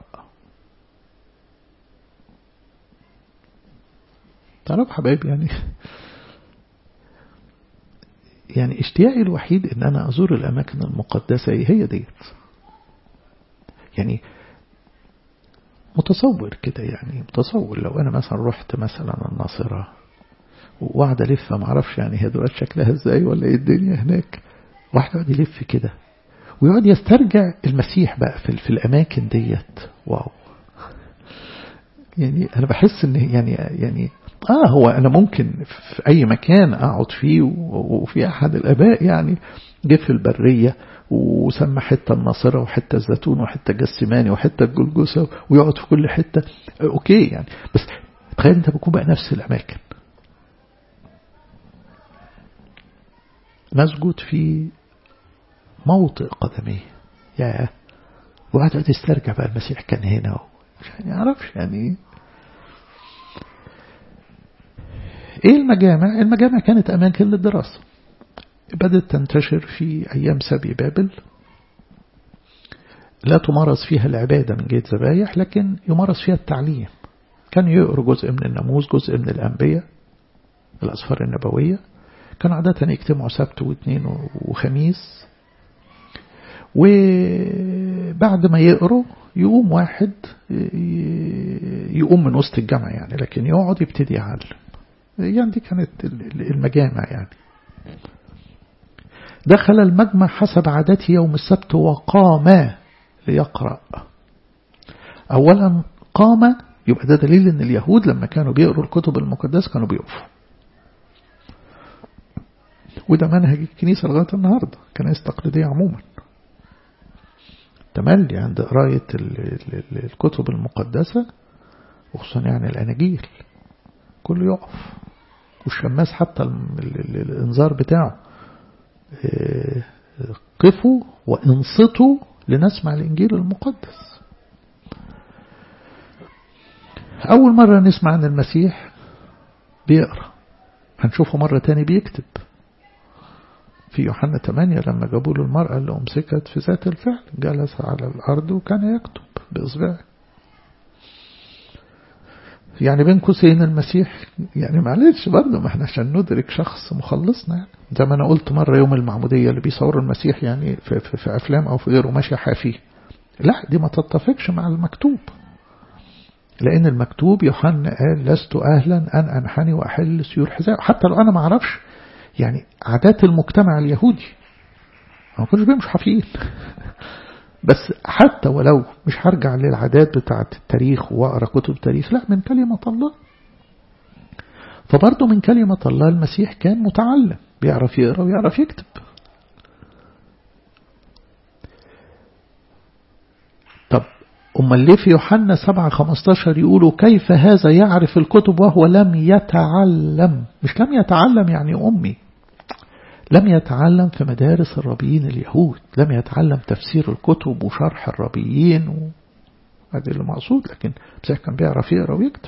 تعرف حبايب يعني يعني اشتياقي الوحيد ان انا ازور الاماكن المقدسة هي ديت يعني متصور كده يعني متصور لو انا مثلا رحت مثلا الناصرة وقعد الف ما اعرفش يعني هي دلوقتي شكلها ازاي ولا ايه الدنيا هناك واحد يقعد يلف كده ويقعد يسترجع المسيح بقى في, في الاماكن ديت واو يعني انا بحس ان يعني يعني اه هو انا ممكن في اي مكان اقعد فيه وفي احد الاباء يعني جه في البريه وسمى حته الناصره وحته الزيتون وحته جسماني وحته الجلجسه ويقعد في كل حته اوكي يعني بس تخيل انت بتكون بقى نفس الاماكن مسجود في موطئ قدميه يا وقعد تسترجع بقى المسيح كان هنا عشان يعرفش يعني ايه المجامع المجامع كانت اماكن للدراسة بدأت تنتشر في ايام سبي بابل لا تمارس فيها العبادة من جهة ذبايح لكن يمارس فيها التعليم كانوا يقروا جزء من الناموس جزء من الأنبياء الأسفار النبوية كانوا عادة يجتمعوا سبت واثنين وخميس وبعد ما يقروا يقوم واحد يقوم من وسط الجامعة يعني لكن يقعد يبتدي يعلم يعني دي كانت المجامع يعني دخل المجمع حسب عادته يوم السبت وقام ليقرأ أولا قام يبقى ده دليل ان اليهود لما كانوا بيقروا الكتب المقدسة كانوا بيقفوا وده منهج الكنيسة لغاية النهاردة كنائس تقليدية عموما تملي عند قراية الكتب المقدسة وخصوصا يعني الأناجيل كله يقف والشماس حتى الانذار بتاعه قفوا وانصتوا لنسمع الإنجيل المقدس أول مرة نسمع عن المسيح بيقرأ هنشوفه مرة تاني بيكتب في يوحنا 8 لما جابوا له المرأة اللي أمسكت في ذات الفعل جلس على الأرض وكان يكتب بإصبعه يعني بين قوسين المسيح يعني معلش برضه ما احنا عشان ندرك شخص مخلصنا يعني زي ما انا قلت مرة يوم المعمودية اللي بيصوروا المسيح يعني في, في, في افلام او في غيره ماشي حافيه لا دي ما تتفقش مع المكتوب لان المكتوب يوحنا قال لست اهلا ان انحني واحل سيور حذاء حتى لو انا ما اعرفش يعني عادات المجتمع اليهودي ما كنتش بيمشوا حافيين بس حتى ولو مش هرجع للعادات بتاعة التاريخ واقرا كتب تاريخ لا من كلمة الله فبرضه من كلمة الله المسيح كان متعلم بيعرف يقرا ويعرف يكتب طب أما اللي في يوحنا 7 15 يقولوا كيف هذا يعرف الكتب وهو لم يتعلم مش لم يتعلم يعني أمي لم يتعلم في مدارس الربيين اليهود لم يتعلم تفسير الكتب وشرح الربيين و... هذا اللي مقصود لكن مسيح كان بيعرف يقرا ويكتب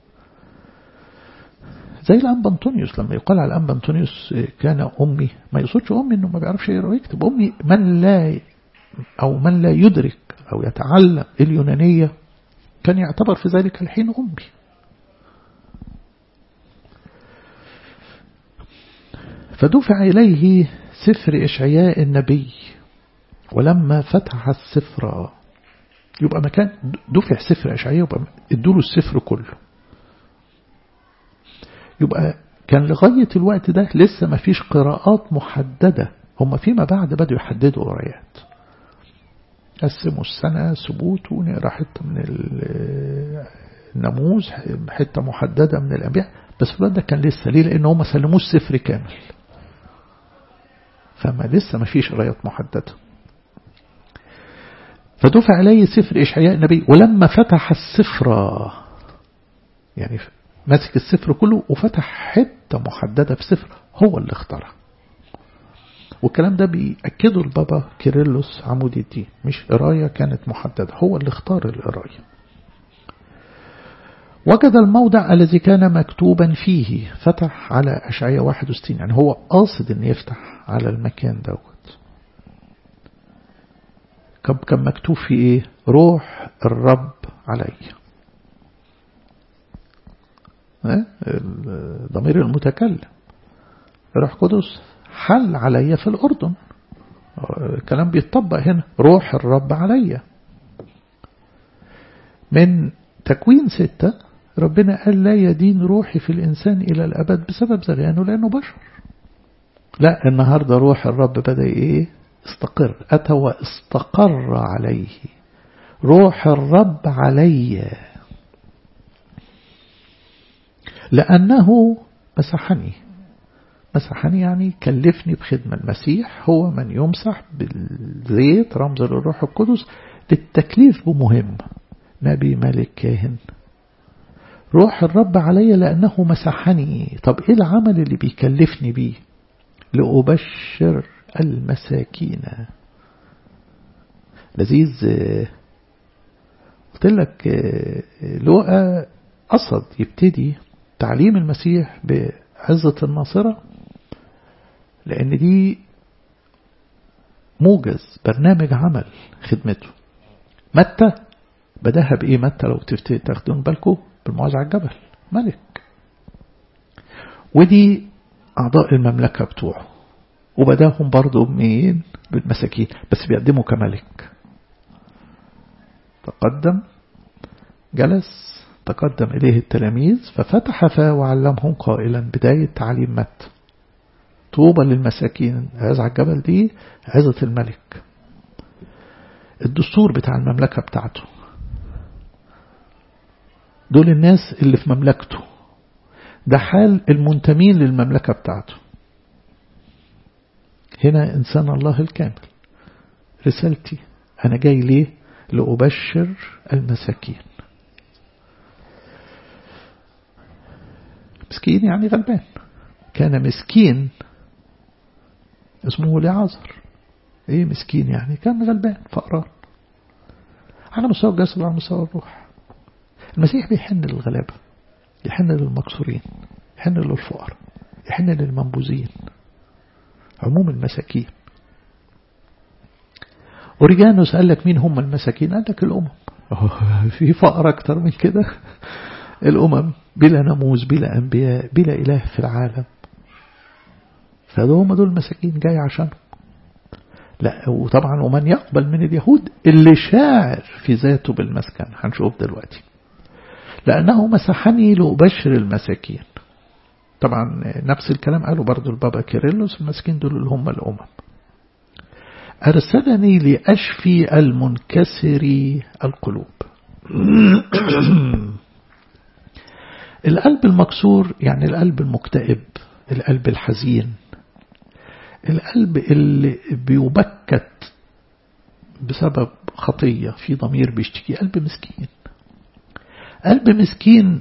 زي الأنبا أنطونيوس لما يقال على الأنبا أنطونيوس كان أمي ما يقصدش أمي إنه ما بيعرفش يقرا ويكتب أمي من لا أو من لا يدرك أو يتعلم اليونانية كان يعتبر في ذلك الحين أمي فدفع إليه سفر إشعياء النبي ولما فتح السفر يبقى مكان دفع سفر إشعياء يبقى ادوله السفر كله يبقى كان لغاية الوقت ده لسه ما فيش قراءات محددة هم فيما بعد بدأوا يحددوا قرايات قسموا السنة ثبوت ونقرا حتة من الناموس حتة محددة من الأنبياء بس في الوقت ده كان لسه ليه لأن هم سلموش سفر كامل فما لسه ما فيش قرايات محددة فدفع إليه سفر إشعياء النبي ولما فتح السفر يعني ماسك السفر كله وفتح حتة محددة في سفر هو اللي اختارها والكلام ده بيأكده البابا كيرلس عمود الدين مش قراية كانت محددة هو اللي اختار القراية وجد الموضع الذي كان مكتوبا فيه فتح على أشعية 61 يعني هو قاصد أن يفتح على المكان دوت كان مكتوب فيه إيه روح الرب علي ضمير المتكلم روح قدس حل علي في الأردن الكلام بيتطبق هنا روح الرب علي من تكوين ستة ربنا قال لا يدين روحي في الإنسان إلى الأبد بسبب زغيانه لأنه بشر لا النهاردة روح الرب بدأ إيه استقر أتى واستقر عليه روح الرب علي لأنه مسحني مسحني يعني كلفني بخدمة المسيح هو من يمسح بالزيت رمز للروح القدس للتكليف بمهمة نبي ملك كاهن روح الرب علي لأنه مسحني طب إيه العمل اللي بيكلفني بيه لأبشر المساكين لذيذ قلت لك لوقا قصد يبتدي تعليم المسيح بعزة الناصرة لأن دي موجز برنامج عمل خدمته متى بداها بإيه متى لو تاخدون بالكم بالمواجع الجبل ملك ودي أعضاء المملكة بتوعه وبداهم برضو بمين بالمساكين بس بيقدموا كملك تقدم جلس تقدم إليه التلاميذ ففتح فاه وعلمهم قائلا بداية تعليم مت طوبى للمساكين عزة على الجبل دي عزة الملك الدستور بتاع المملكة بتاعته دول الناس اللي في مملكته ده حال المنتمين للمملكة بتاعته هنا إنسان الله الكامل رسالتي أنا جاي ليه لأبشر المساكين مسكين يعني غلبان كان مسكين اسمه لعازر ايه مسكين يعني كان غلبان فقران على مستوى الجسد وعلى مستوى الروح المسيح بيحن للغلابة يحن للمكسورين يحن للفقراء يحن للمنبوذين عموم المساكين أوريجانوس قال لك مين هم المساكين قال لك الأمم في فقر أكتر من كده الأمم بلا نموذ بلا أنبياء بلا إله في العالم فهم دول المساكين جاي عشانهم لا وطبعا ومن يقبل من اليهود اللي شاعر في ذاته بالمسكن هنشوف دلوقتي لأنه مسحني لأبشر المساكين طبعا نفس الكلام قالوا برضو البابا كيرلس المساكين دول اللي هم الأمم أرسلني لأشفي المنكسر القلوب القلب المكسور يعني القلب المكتئب القلب الحزين القلب اللي بيبكت بسبب خطية في ضمير بيشتكي قلب مسكين قلب مسكين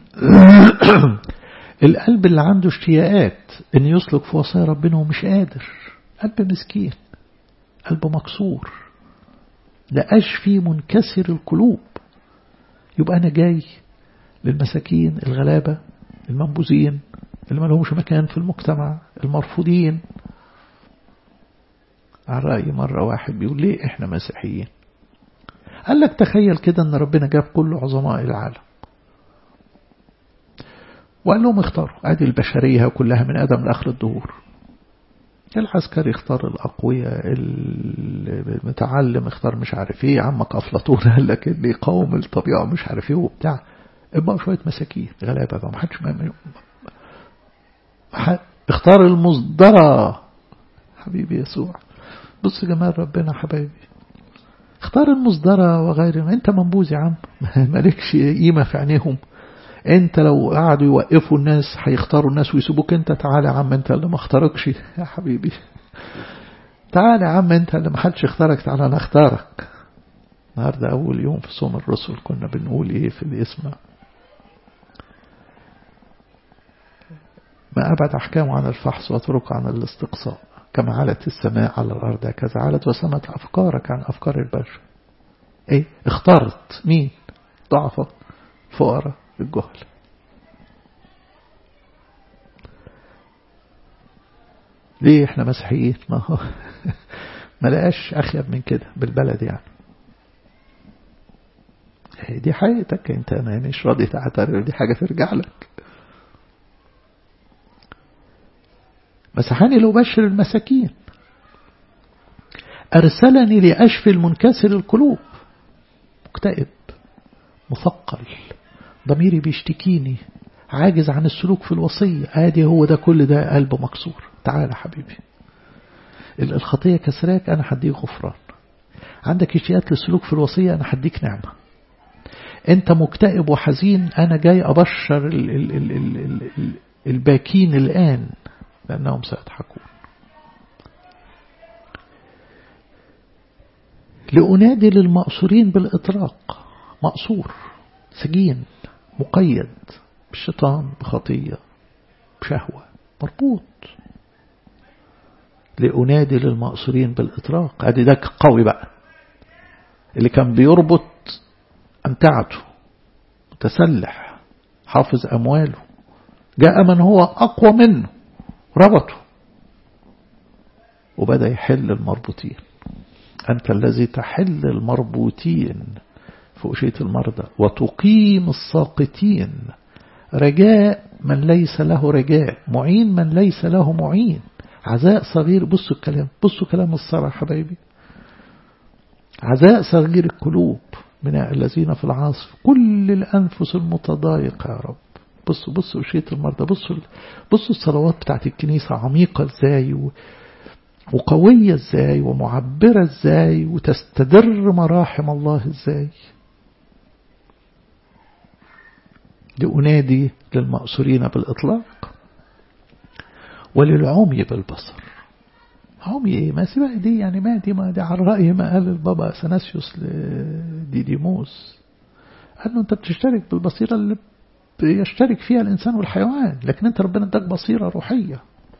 القلب اللي عنده اشتياقات ان يسلك في وصايا ربنا ومش قادر قلب مسكين قلب مكسور لا أشفي منكسر القلوب يبقى أنا جاي للمساكين الغلابة المنبوذين اللي ما لهمش مكان في المجتمع المرفوضين على رأي مرة واحد بيقول ليه احنا مسيحيين قال لك تخيل كده ان ربنا جاب كل عظماء العالم وقال لهم اختاروا ادي البشرية كلها من ادم لاخر الدهور العسكري اختار الأقوياء المتعلم اختار مش عارف ايه عمك أفلاطون قال لك اللي يقاوم الطبيعة مش عارف ايه وبتاع بقى شوية مساكين غلابة بقى ما حدش ما اختار المصدرة حبيبي يسوع بص جمال ربنا حبايبي اختار المصدرة وغيره انت منبوذ يا عم مالكش قيمة في عينيهم انت لو قعدوا يوقفوا الناس هيختاروا الناس ويسيبوك انت تعالى يا عم انت اللي ما اختاركش يا حبيبي تعالى يا عم انت اللي ما حدش اختارك تعالى انا اختارك النهارده اول يوم في صوم الرسل كنا بنقول ايه في الاسم ما أبعد أحكامه عن الفحص واترك عن الاستقصاء كما علت السماء على الأرض هكذا علت وسمت أفكارك عن أفكار البشر إيه اخترت مين ضعفة فقراء الجهل ليه احنا مسيحيين ما هو ما لقاش أخيب من كده بالبلد يعني دي حقيقتك انت انا مش راضي تعترف دي حاجة ترجع لك مسحني لأبشر المساكين أرسلني لأشفي المنكسر القلوب مكتئب مثقل ضميري بيشتكيني عاجز عن السلوك في الوصية عادي هو ده كل ده قلبه مكسور تعال حبيبي الخطية كسراك أنا هديك غفران عندك اشتياقات للسلوك في الوصية أنا هديك نعمة أنت مكتئب وحزين أنا جاي أبشر ال ال ال ال ال الباكين الآن لأنهم سيضحكون لأنادي للمأسورين بالإطراق مأسور سجين مقيد بالشيطان بخطية بشهوة مربوط لأنادي للمأسورين بالإطراق أدي ده قوي بقى اللي كان بيربط أمتعته متسلح حافظ أمواله جاء من هو أقوى منه ربطه وبدأ يحل المربوطين أنت الذي تحل المربوطين في أشية المرضى وتقيم الساقطين رجاء من ليس له رجاء معين من ليس له معين عزاء صغير بصوا الكلام بصوا كلام الصلاة حبايبي عزاء صغير القلوب من الذين في العاصف كل الأنفس المتضايقة يا رب بصوا بصوا شيت المرضى بصوا بصوا الصلوات بتاعت الكنيسة عميقة ازاي و... وقوية ازاي ومعبرة ازاي وتستدر مراحم الله ازاي لأنادي للمأسورين بالإطلاق وللعمي بالبصر عمي ايه ما سيبها دي يعني ما دي ما دي على رأي ما قال البابا سناسيوس لديديموس قال له انت بتشترك بالبصيرة اللي بيشترك فيها الإنسان والحيوان لكن انت ربنا اداك بصيرة روحية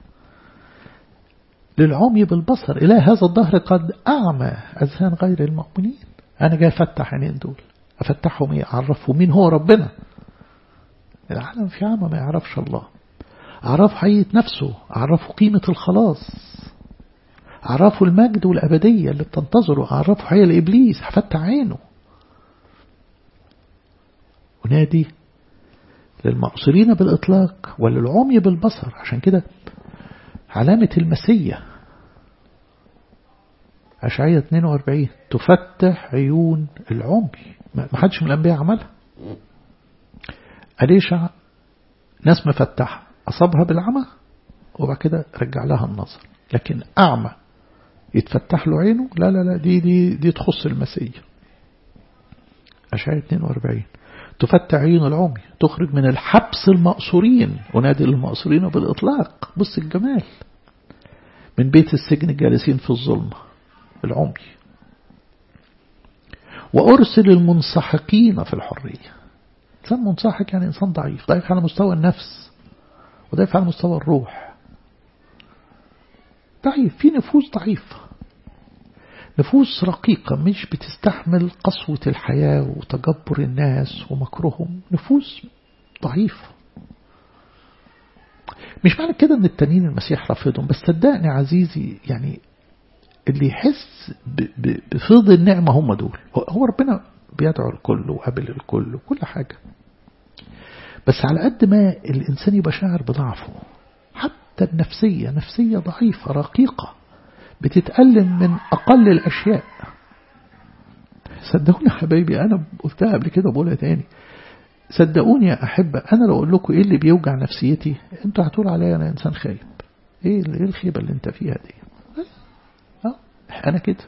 للعمي بالبصر إلى هذا الظهر قد أعمى أذهان غير المؤمنين أنا جاي أفتح عينين دول أفتحهم إيه أعرفهم مين هو ربنا العالم في عامة ما يعرفش الله أعرفوا حقيقة نفسه أعرفوا قيمة الخلاص أعرفوا المجد والأبدية اللي بتنتظره أعرفوا حقيقة الإبليس هفتح عينه ونادي للمقصرين بالإطلاق وللعمي بالبصر عشان كده علامة المسية أشعية 42 تفتح عيون العمي ما حدش من الأنبياء عملها أليشع ناس مفتحة أصابها بالعمى وبعد كده رجع لها النظر لكن أعمى يتفتح له عينه لا لا لا دي دي دي تخص المسيح أشعية 42 تفتح عيون العمي تخرج من الحبس المأسورين ونادي للمأسورين بالإطلاق بص الجمال من بيت السجن الجالسين في الظلمة العمي وأرسل المنسحقين في الحرية إنسان منسحق يعني إنسان ضعيف ضعيف على مستوى النفس وضعيف على مستوى الروح ضعيف في نفوس ضعيفة نفوس رقيقة مش بتستحمل قسوة الحياة وتجبر الناس ومكرهم نفوس ضعيفة مش معنى كده ان التانيين المسيح رافضهم بس صدقني عزيزي يعني اللي يحس بفيض النعمة هم دول هو ربنا بيدعو الكل وقابل الكل وكل حاجة بس على قد ما الإنسان يبقى شاعر بضعفه حتى النفسية نفسية ضعيفة رقيقة بتتألم من أقل الأشياء صدقوني يا حبايبي أنا قلتها قبل كده بقولها تاني صدقوني يا أحبة أنا لو أقول لكم إيه اللي بيوجع نفسيتي أنتوا هتقول عليا أنا إنسان خايب إيه إيه الخيبة اللي أنت فيها دي أه أنا كده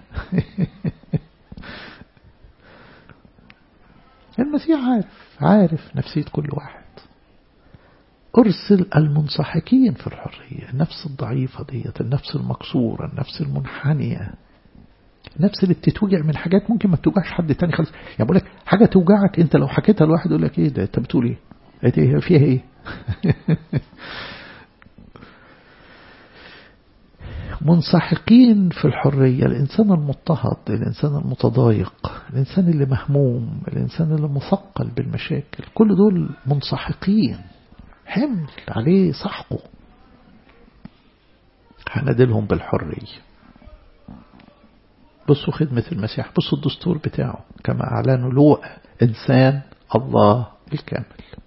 المسيح عارف عارف نفسية كل واحد أرسل المنسحقين في الحرية النفس الضعيفة ديت النفس المكسورة النفس المنحنية النفس اللي بتتوجع من حاجات ممكن ما توجعش حد تاني خالص يعني بقول لك حاجة توجعك انت لو حكيتها لواحد يقول لك ايه ده انت بتقول ايه ايه فيها ايه منسحقين في الحرية الإنسان المضطهد الإنسان المتضايق الإنسان اللي مهموم الإنسان اللي مثقل بالمشاكل كل دول منسحقين حمل عليه سحقه هندلهم بالحرية بصوا خدمة المسيح بصوا الدستور بتاعه كما أعلنوا له إنسان الله الكامل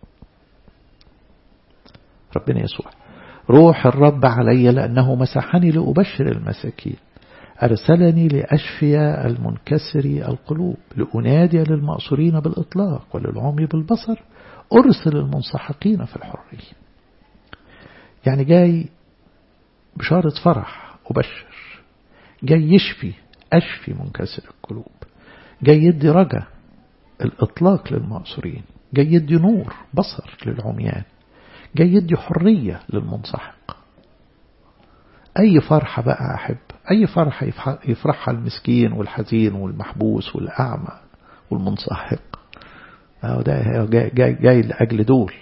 ربنا يسوع روح الرب علي لأنه مسحني لأبشر المساكين أرسلني لأشفي المنكسري القلوب لأنادي للمأسورين بالإطلاق وللعمي بالبصر أرسل المنسحقين في الحرية يعني جاي بشارة فرح أبشر جاي يشفي أشفي منكسر القلوب جاي يدي رجا الإطلاق للمأسورين جاي يدي نور بصر للعميان جاي يدي حرية للمنسحق أي فرحة بقى أحب أي فرحة يفرحها المسكين والحزين والمحبوس والأعمى والمنسحق ده جاي, جاي, جاي لأجل دول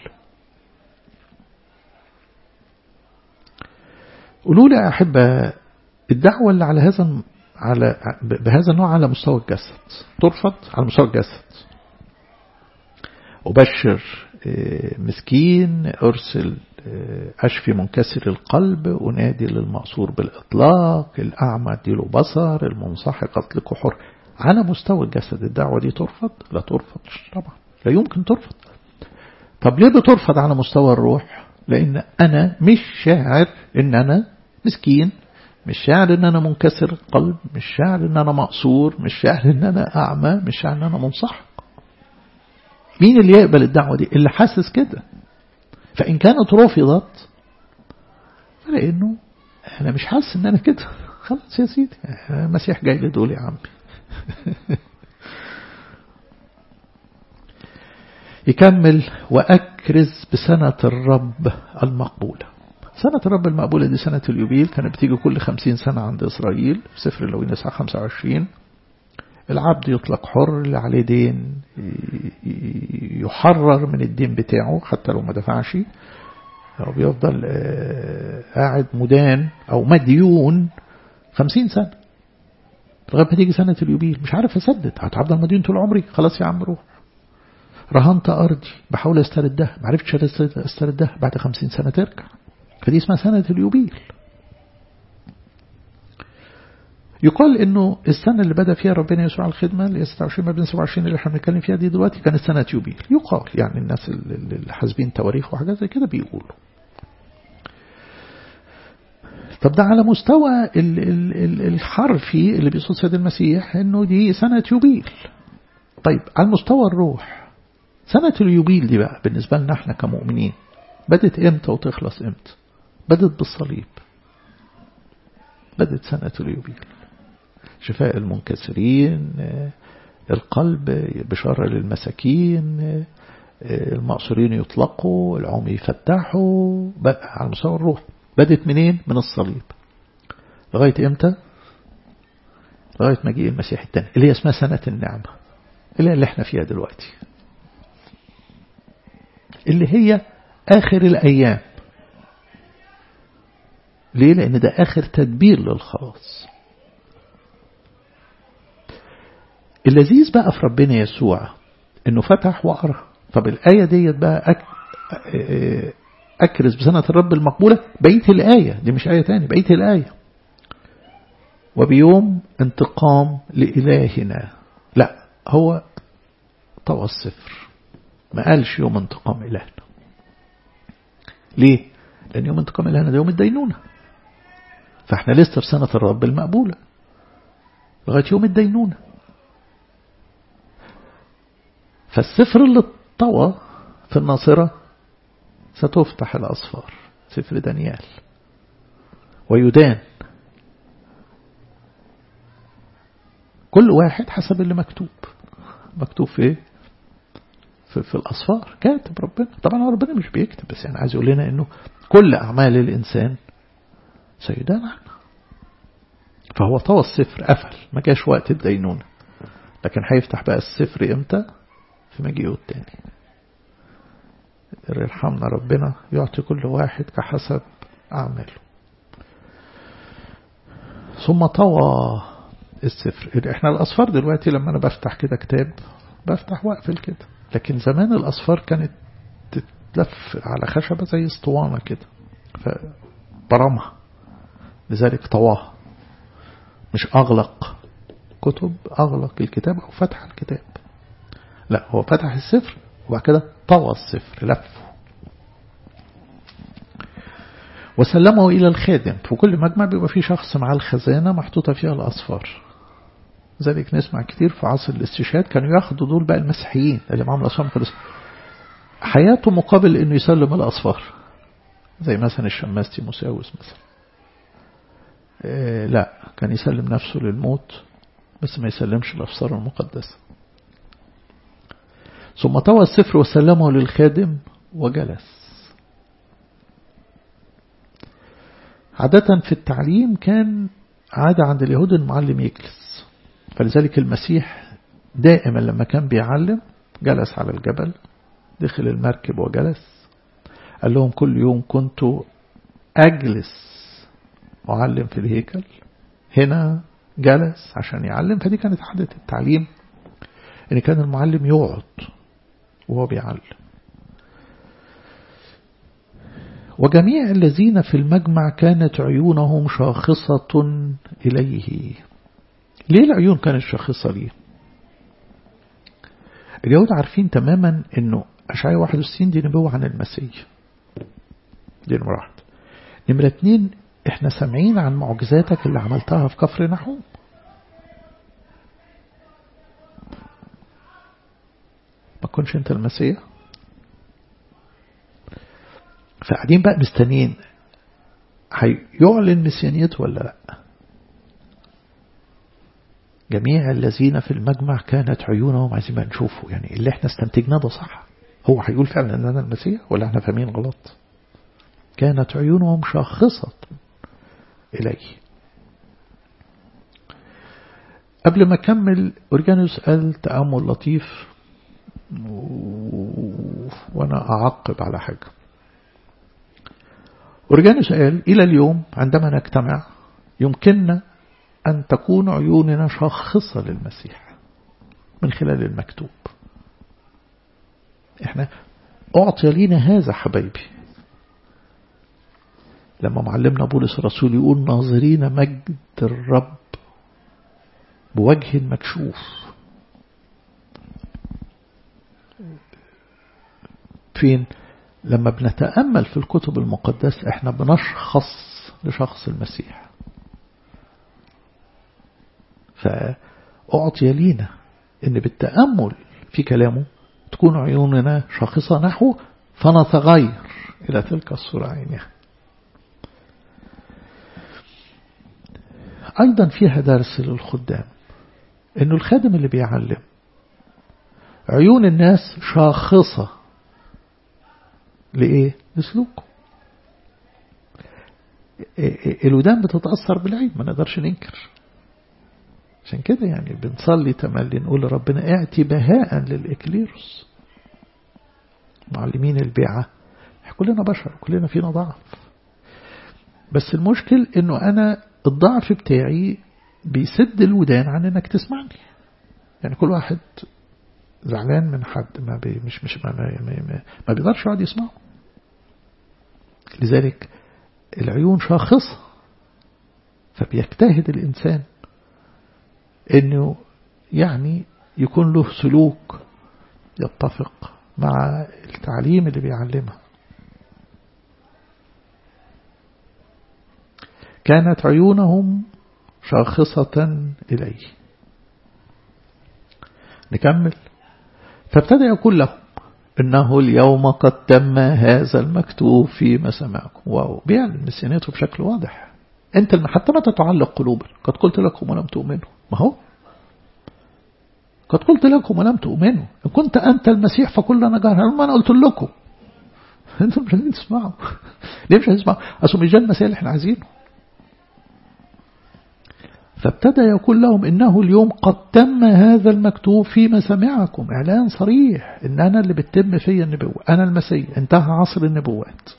قولوا لي يا أحبة الدعوة اللي على هذا على بهذا النوع على مستوى الجسد ترفض على مستوى الجسد أبشر مسكين أرسل أشفي منكسر القلب أنادي للمأسور بالإطلاق الأعمى اديله بصر المنسحق أطلقه حر على مستوى الجسد الدعوة دي ترفض لا ترفض طبعا لا يمكن ترفض طب ليه بترفض على مستوى الروح لأن أنا مش شاعر إن أنا مسكين مش شاعر ان انا منكسر القلب مش شاعر ان انا مقصور مش شاعر ان انا اعمى مش شاعر ان انا منصح مين اللي يقبل الدعوة دي اللي حاسس كده فإن كانت رفضت فلأنه أنا مش حاسس إن أنا كده خلاص يا سيدي المسيح جاي لدول يا عمي يكمل وأكرز بسنة الرب المقبولة سنة الرب المقبولة دي سنة اليوبيل كانت بتيجي كل خمسين سنة عند إسرائيل في سفر اللوين الساعة 25 العبد يطلق حر اللي عليه دين يحرر من الدين بتاعه حتى لو ما دفعش هو بيفضل قاعد مدان أو مديون خمسين سنة لغاية ما تيجي سنة اليوبيل مش عارف أسدد هتفضل مديون طول عمري خلاص يا عم روح رهنت أرضي بحاول أستردها ما عرفتش أستردها بعد خمسين سنة ترجع فدي اسمها سنة اليوبيل يقال انه السنة اللي بدأ فيها ربنا يسوع الخدمة اللي هي 26 ما بين 27 اللي احنا بنتكلم فيها دي دلوقتي كانت سنة يوبيل يقال يعني الناس اللي حاسبين تواريخ وحاجات زي كده بيقولوا طب ده على مستوى الحرفي اللي بيصوت سيد المسيح انه دي سنة يوبيل طيب على مستوى الروح سنة اليوبيل دي بقى بالنسبة لنا احنا كمؤمنين بدت امتى وتخلص امتى بدت بالصليب بدت سنة اليوبيل شفاء المنكسرين القلب بشارة للمساكين المقصورين يطلقوا العمي يفتحوا على مستوى الروح بدت منين من الصليب لغاية امتى لغاية مجيء المسيح الثاني اللي هي اسمها سنة النعمة اللي, اللي احنا فيها دلوقتي اللي هي آخر الأيام ليه لأن ده آخر تدبير للخلاص اللذيذ بقى في ربنا يسوع انه فتح وقرا طب الآية ديت بقى أك... أكرز بسنة الرب المقبولة بقية الآية دي مش آية تاني بقية الآية وبيوم انتقام لإلهنا لا هو طوى الصفر ما قالش يوم انتقام إلهنا ليه لأن يوم انتقام إلهنا ده يوم الدينونة فاحنا لسه في سنة الرب المقبولة لغاية يوم الدينونة فالسفر اللي طوى في الناصرة ستفتح الأصفار سفر دانيال ويدان كل واحد حسب اللي مكتوب مكتوب في ايه في, في الأصفار كاتب ربنا طبعا ربنا مش بيكتب بس يعني عايز يقول لنا انه كل أعمال الإنسان سيدان عنه فهو طوى السفر قفل ما جاش وقت الدينونة لكن هيفتح بقى السفر امتى في مجيئه التاني يرحمنا ربنا يعطي كل واحد كحسب أعماله ثم طوى السفر احنا الأصفار دلوقتي لما أنا بفتح كده كتاب بفتح واقفل كده لكن زمان الأصفار كانت تتلف على خشبة زي اسطوانة كده فبرمها لذلك طواها مش أغلق كتب أغلق الكتاب أو فتح الكتاب لا هو فتح السفر وبعد كده طوى السفر لفه وسلمه إلى الخادم في كل مجمع بيبقى فيه شخص مع الخزانة محطوطة فيها الأصفار ذلك نسمع كتير في عصر الاستشهاد كانوا ياخدوا دول بقى المسيحيين اللي معهم الأصفار المقدسة حياته مقابل إنه يسلم الأصفار زي مثلا الشماس تيموساوس مثلا إيه لا كان يسلم نفسه للموت بس ما يسلمش الأفسار المقدسة ثم طوى السفر وسلمه للخادم وجلس عادة في التعليم كان عادة عند اليهود المعلم يجلس فلذلك المسيح دائما لما كان بيعلم جلس على الجبل دخل المركب وجلس قال لهم كل يوم كنت أجلس أعلم في الهيكل هنا جلس عشان يعلم فدي كانت عادة التعليم إن كان المعلم يقعد وهو بيعلم وجميع الذين في المجمع كانت عيونهم شاخصة إليه ليه العيون كانت شاخصة ليه اليهود عارفين تماما انه أشعية 61 دي نبوة عن المسيح دي نمرة واحد نمرة اتنين احنا سامعين عن معجزاتك اللي عملتها في كفر نحوم ما كنش انت المسيح فقاعدين بقى مستنيين هيعلن مسيانيته ولا لا جميع الذين في المجمع كانت عيونهم عايزين بقى نشوفه يعني اللي احنا استنتجناه ده صح هو هيقول فعلا ان انا المسيح ولا احنا فاهمين غلط كانت عيونهم شاخصة إليه قبل ما أكمل أورجانوس قال تأمل لطيف وأنا أعقب على حاجة أورجانوس قال إلى اليوم عندما نجتمع يمكننا أن تكون عيوننا شاخصة للمسيح من خلال المكتوب احنا أعطي لينا هذا حبايبي لما معلمنا بولس الرسول يقول ناظرين مجد الرب بوجه مكشوف فين لما بنتأمل في الكتب المقدسة احنا بنشخص لشخص المسيح فأعطي لينا ان بالتأمل في كلامه تكون عيوننا شاخصة نحوه فنتغير إلى تلك الصورة عينها أيضا فيها درس للخدام أنه الخادم اللي بيعلم عيون الناس شاخصة لإيه؟ لسلوكه الودان بتتأثر بالعين ما نقدرش ننكر عشان كده يعني بنصلي تملي نقول لربنا اعتي بهاء للإكليروس معلمين البيعة كلنا بشر كلنا فينا ضعف بس المشكل انه انا الضعف بتاعي بيسد الودان عن انك تسمعني يعني كل واحد زعلان من حد ما بي مش مش ما, ما, ما, ما بيقدرش يقعد يسمعه لذلك العيون شاخصة فبيجتهد الإنسان أنه يعني يكون له سلوك يتفق مع التعليم اللي بيعلمها كانت عيونهم شاخصة إليه نكمل فابتدى يقول لهم إنه اليوم قد تم هذا المكتوب في مسامعكم واو بيعلن مسيانيته بشكل واضح أنت حتى متى تعلق قلوبا قد قلت لكم ولم تؤمنوا ما هو قد قلت لكم ولم تؤمنوا إن كنت أنت المسيح فكلنا جهر ما أنا قلت لكم أنتم مش عايزين تسمعوا ليه مش عايزين تسمعوا أصل مش ده المسيح اللي احنا عايزينه فابتدى يقول لهم إنه اليوم قد تم هذا المكتوب في مسامعكم إعلان صريح إن أنا اللي بتتم في النبوة أنا المسيح انتهى عصر النبوات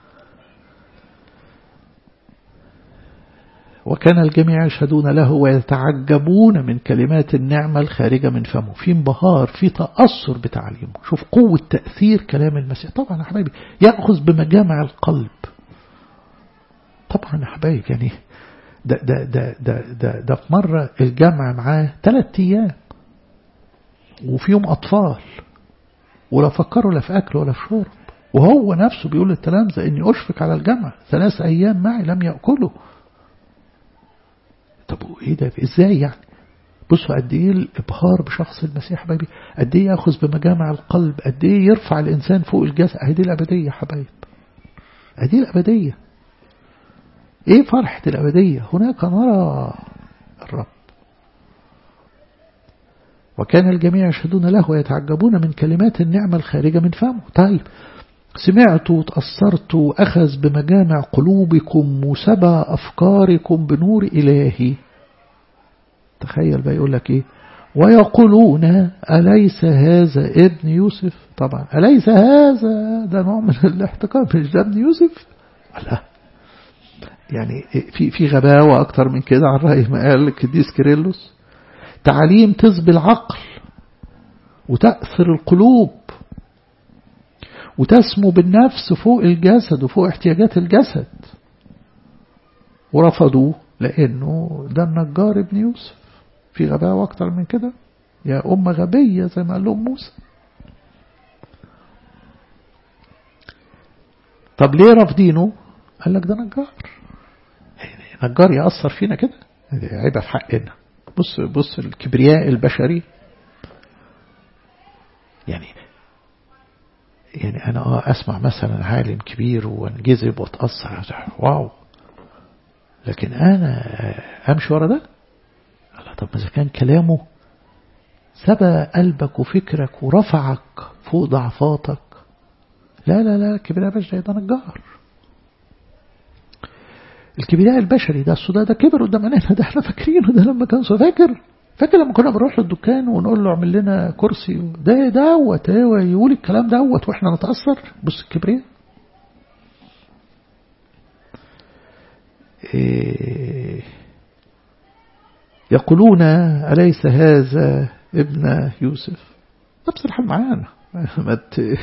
وكان الجميع يشهدون له ويتعجبون من كلمات النعمة الخارجة من فمه في انبهار في تأثر بتعليمه شوف قوة تأثير كلام المسيح طبعا يا حبايبي يأخذ بمجامع القلب طبعا يا حبايبي يعني ده, ده, ده, ده, ده, ده في مرة الجمع معاه ثلاث أيام وفيهم أطفال ولا فكروا لا في أكل ولا في شرب وهو نفسه بيقول للتلامذة إني أشفق على الجمع ثلاث أيام معي لم يأكلوا طب إيه ده إزاي يعني بصوا قد إيه الإبهار بشخص المسيح حبايبي قد إيه يأخذ بمجامع القلب قد إيه يرفع الإنسان فوق الجسد هذه الأبدية حبايب هذه الأبدية ايه فرحة الأبدية هناك نرى الرب وكان الجميع يشهدون له ويتعجبون من كلمات النعمة الخارجة من فمه طيب سمعتوا وتأثرتوا أخذ بمجامع قلوبكم وسبى أفكاركم بنور إلهي تخيل بقى يقول لك إيه ويقولون أليس هذا ابن يوسف طبعا أليس هذا ده نوع من الاحتقار مش ده ابن يوسف لا يعني في في غباوة أكتر من كده عن رأي ما قال القديس كيرلس تعليم تسبي العقل وتأثر القلوب وتسمو بالنفس فوق الجسد وفوق احتياجات الجسد ورفضوه لأنه ده النجار ابن يوسف في غباوة أكتر من كده يا أمة غبية زي ما قال لهم موسى طب ليه رافضينه قال لك ده نجار نجار يأثر فينا كده عيبة في حقنا بص بص الكبرياء البشري يعني يعني أنا آه أسمع مثلا عالم كبير وانجذب واتأثر واو لكن أنا أمشي ورا ده الله طب إذا كان كلامه سبى قلبك وفكرك ورفعك فوق ضعفاتك لا لا لا الكبرياء البشري ده نجار الكبرياء البشري ده الصدى ده كبر قدام عينينا ده احنا فاكرينه ده لما كان فاكر فاكر لما كنا بنروح للدكان ونقول له اعمل لنا كرسي ده دوت ايوه يقول الكلام دوت واحنا نتاثر بص الكبرياء إيه يقولون أليس هذا ابن يوسف نفس الحال معانا ما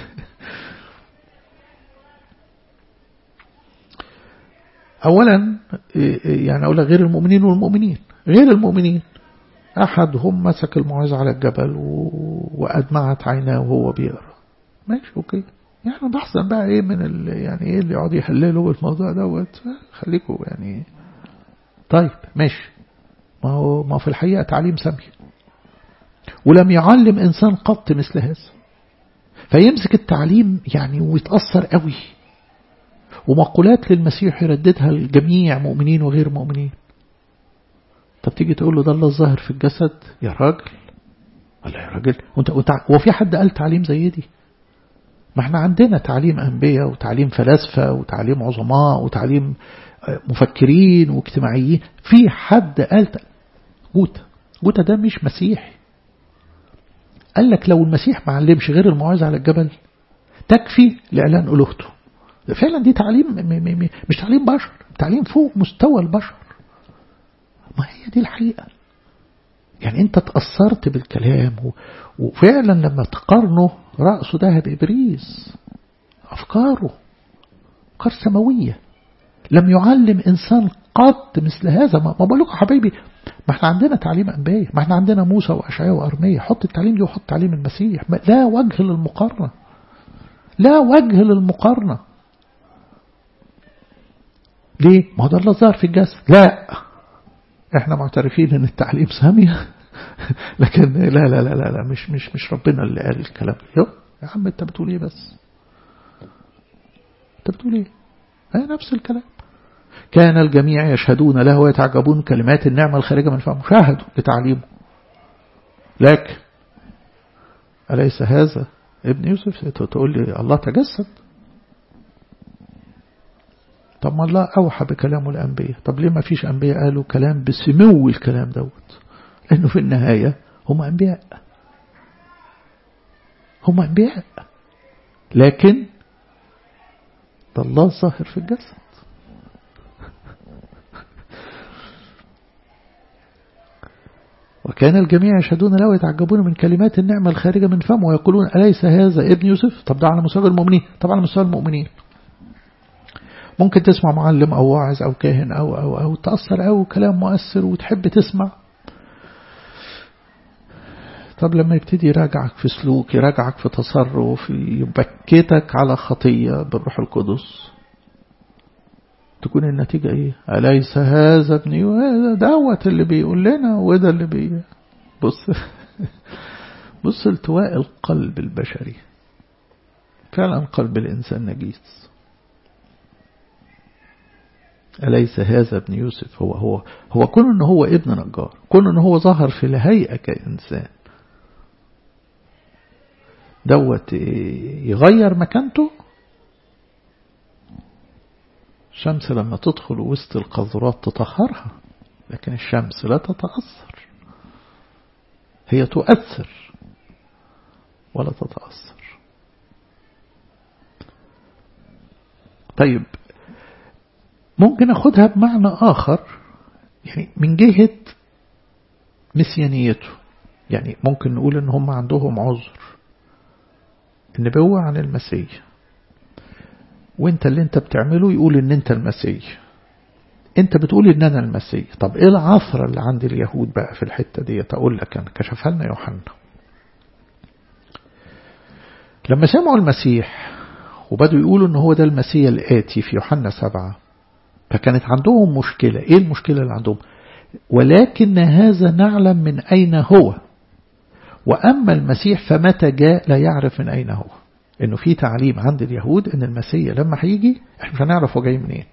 أولا يعني أقول غير المؤمنين والمؤمنين غير المؤمنين أحدهم مسك المعوذ على الجبل وأدمعت عيناه وهو بيقرأ ماشي أوكي يعني بحثا بقى إيه من ال يعني إيه اللي يقعد يحللوا بالموضوع دوت خليكم يعني طيب ماشي ما هو ما هو في الحقيقة تعليم سمي ولم يعلم إنسان قط مثل هذا فيمسك التعليم يعني ويتأثر قوي ومقولات للمسيح يرددها الجميع مؤمنين وغير مؤمنين طب تيجي تقول له ده الله الظاهر في الجسد يا راجل ولا يا راجل وانت هو في حد قال تعليم زي دي ما احنا عندنا تعليم أنبياء وتعليم فلاسفة وتعليم عظماء وتعليم مفكرين واجتماعيين في حد قال جوتا جوتا ده مش مسيحي قال لك لو المسيح ما علمش غير الموعظة على الجبل تكفي لإعلان ألوهته فعلا دي تعليم مش تعليم بشر تعليم فوق مستوى البشر ما هي دي الحقيقة يعني انت تأثرت بالكلام وفعلا لما تقارنه رأسه ذهب إبريس أفكاره أفكار سماوية لم يعلم إنسان قط مثل هذا ما بقول لكم حبايبي ما احنا عندنا تعليم أنبياء ما احنا عندنا موسى وأشعياء وأرمية حط التعليم دي وحط تعليم المسيح لا وجه للمقارنة لا وجه للمقارنة ليه؟ ما هو ده اللي ظهر في الجسد لا احنا معترفين ان التعليم سامية لكن لا لا لا لا, لا مش مش مش ربنا اللي قال الكلام ده يا عم انت بتقول ايه بس انت بتقول ايه هي نفس الكلام كان الجميع يشهدون له ويتعجبون كلمات النعمة الخارجة من فمه شاهدوا لتعليمه لكن أليس هذا ابن يوسف تقول لي الله تجسد طب ما الله أوحى بكلامه الأنبياء طب ليه ما فيش أنبياء قالوا كلام بسمو الكلام دوت لأنه في النهاية هم أنبياء هم أنبياء لكن ده الله ظاهر في الجسد وكان الجميع يشهدون له ويتعجبون من كلمات النعمة الخارجة من فمه ويقولون أليس هذا ابن يوسف طب ده على مستوى المؤمنين طبعا على مستوى المؤمنين ممكن تسمع معلم أو واعظ أو كاهن أو أو أو تأثر أو كلام مؤثر وتحب تسمع طب لما يبتدي يراجعك في سلوك يراجعك في تصرف يبكتك على خطية بالروح القدس تكون النتيجة ايه أليس هذا ابن هذا دوت اللي بيقول لنا وده اللي بي بص بص التواء القلب البشري فعلا قلب الإنسان نجيس أليس هذا ابن يوسف هو هو هو كون أنه هو ابن نجار كون أنه هو ظهر في الهيئة كإنسان دوت يغير مكانته الشمس لما تدخل وسط القذرات تطهرها لكن الشمس لا تتأثر هي تؤثر ولا تتأثر طيب ممكن أخدها بمعنى آخر يعني من جهة مسيانيته يعني ممكن نقول إن هم عندهم عذر النبوة عن المسيح وانت اللي انت بتعمله يقول ان انت المسيح انت بتقول ان انا المسيح طب ايه العثرة اللي عند اليهود بقى في الحتة دي اقول لك انا كشفها لنا يوحنا لما سمعوا المسيح وبدوا يقولوا ان هو ده المسيح الآتي في يوحنا سبعة فكانت عندهم مشكلة ايه المشكلة اللي عندهم ولكن هذا نعلم من أين هو وأما المسيح فمتى جاء لا يعرف من أين هو إنه في تعليم عند اليهود إن المسيح لما هيجي إحنا مش هنعرف هو جاي منين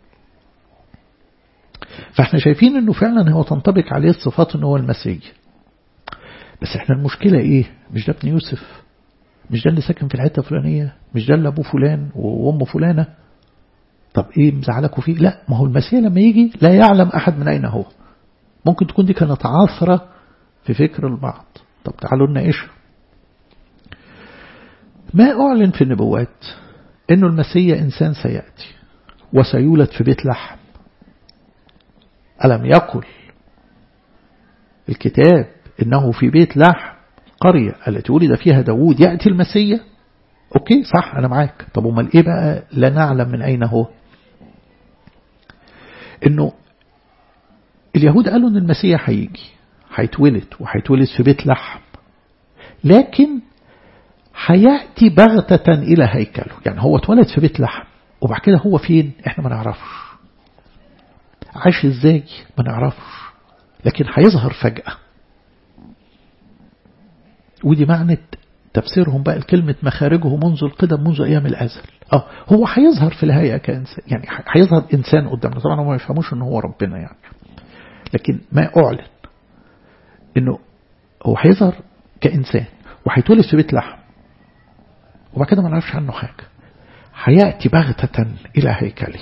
فإحنا شايفين إنه فعلا هو تنطبق عليه الصفات إنه هو المسيح بس إحنا المشكلة إيه مش ده ابن يوسف مش ده اللي ساكن في الحتة الفلانية مش ده اللي أبوه فلان وأمه فلانة طب إيه مزعلكوا فيه لا ما هو المسيح لما يجي لا يعلم أحد من أين هو ممكن تكون دي كانت عاثرة في فكر البعض طب تعالوا نناقشها ما أعلن في النبوات أنه المسيح إنسان سيأتي وسيولد في بيت لحم ألم يقل الكتاب إنه في بيت لحم قرية التي ولد فيها داوود يأتي المسيح أوكي صح أنا معاك طب أمال إيه بقى لا نعلم من أين هو إنه اليهود قالوا ان المسيح هيجي هيتولد وهيتولد في بيت لحم لكن هيأتي بغتة إلى هيكله يعني هو اتولد في بيت لحم وبعد كده هو فين احنا ما نعرفش عاش ازاي ما نعرفش لكن هيظهر فجأة ودي معنى تفسيرهم بقى الكلمة مخارجه منذ القدم منذ أيام الأزل اه هو هيظهر في الهيئة كإنسان يعني هيظهر إنسان قدامنا طبعا هم ما يفهموش إن هو ربنا يعني لكن ما أعلن إنه هو هيظهر كإنسان وهيتولد في بيت لحم وبعد كده ما نعرفش عنه حاجة هيأتي بغتة إلى هيكله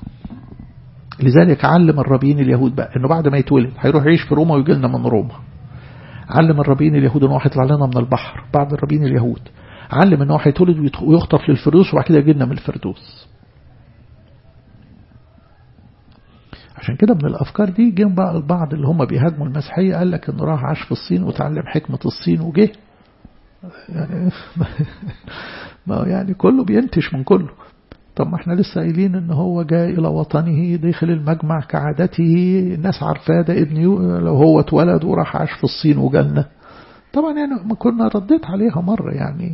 لذلك علم الرابين اليهود بقى إنه بعد ما يتولد هيروح يعيش في روما ويجي لنا من روما علم الرابين اليهود إنه هيطلع لنا من البحر بعد الرابين اليهود علم إنه هيتولد ويخطف للفردوس وبعد كده يجي لنا من الفردوس عشان كده من الأفكار دي جه بقى البعض اللي هم بيهاجموا المسيحية قال لك إنه راح عاش في الصين وتعلم حكمة الصين وجه يعني ما يعني كله بينتش من كله طب ما احنا لسه قايلين ان هو جاء الى وطنه داخل المجمع كعادته الناس عارفاه ده ابن لو هو اتولد وراح عاش في الصين وجالنا طبعا يعني ما كنا رديت عليها مرة يعني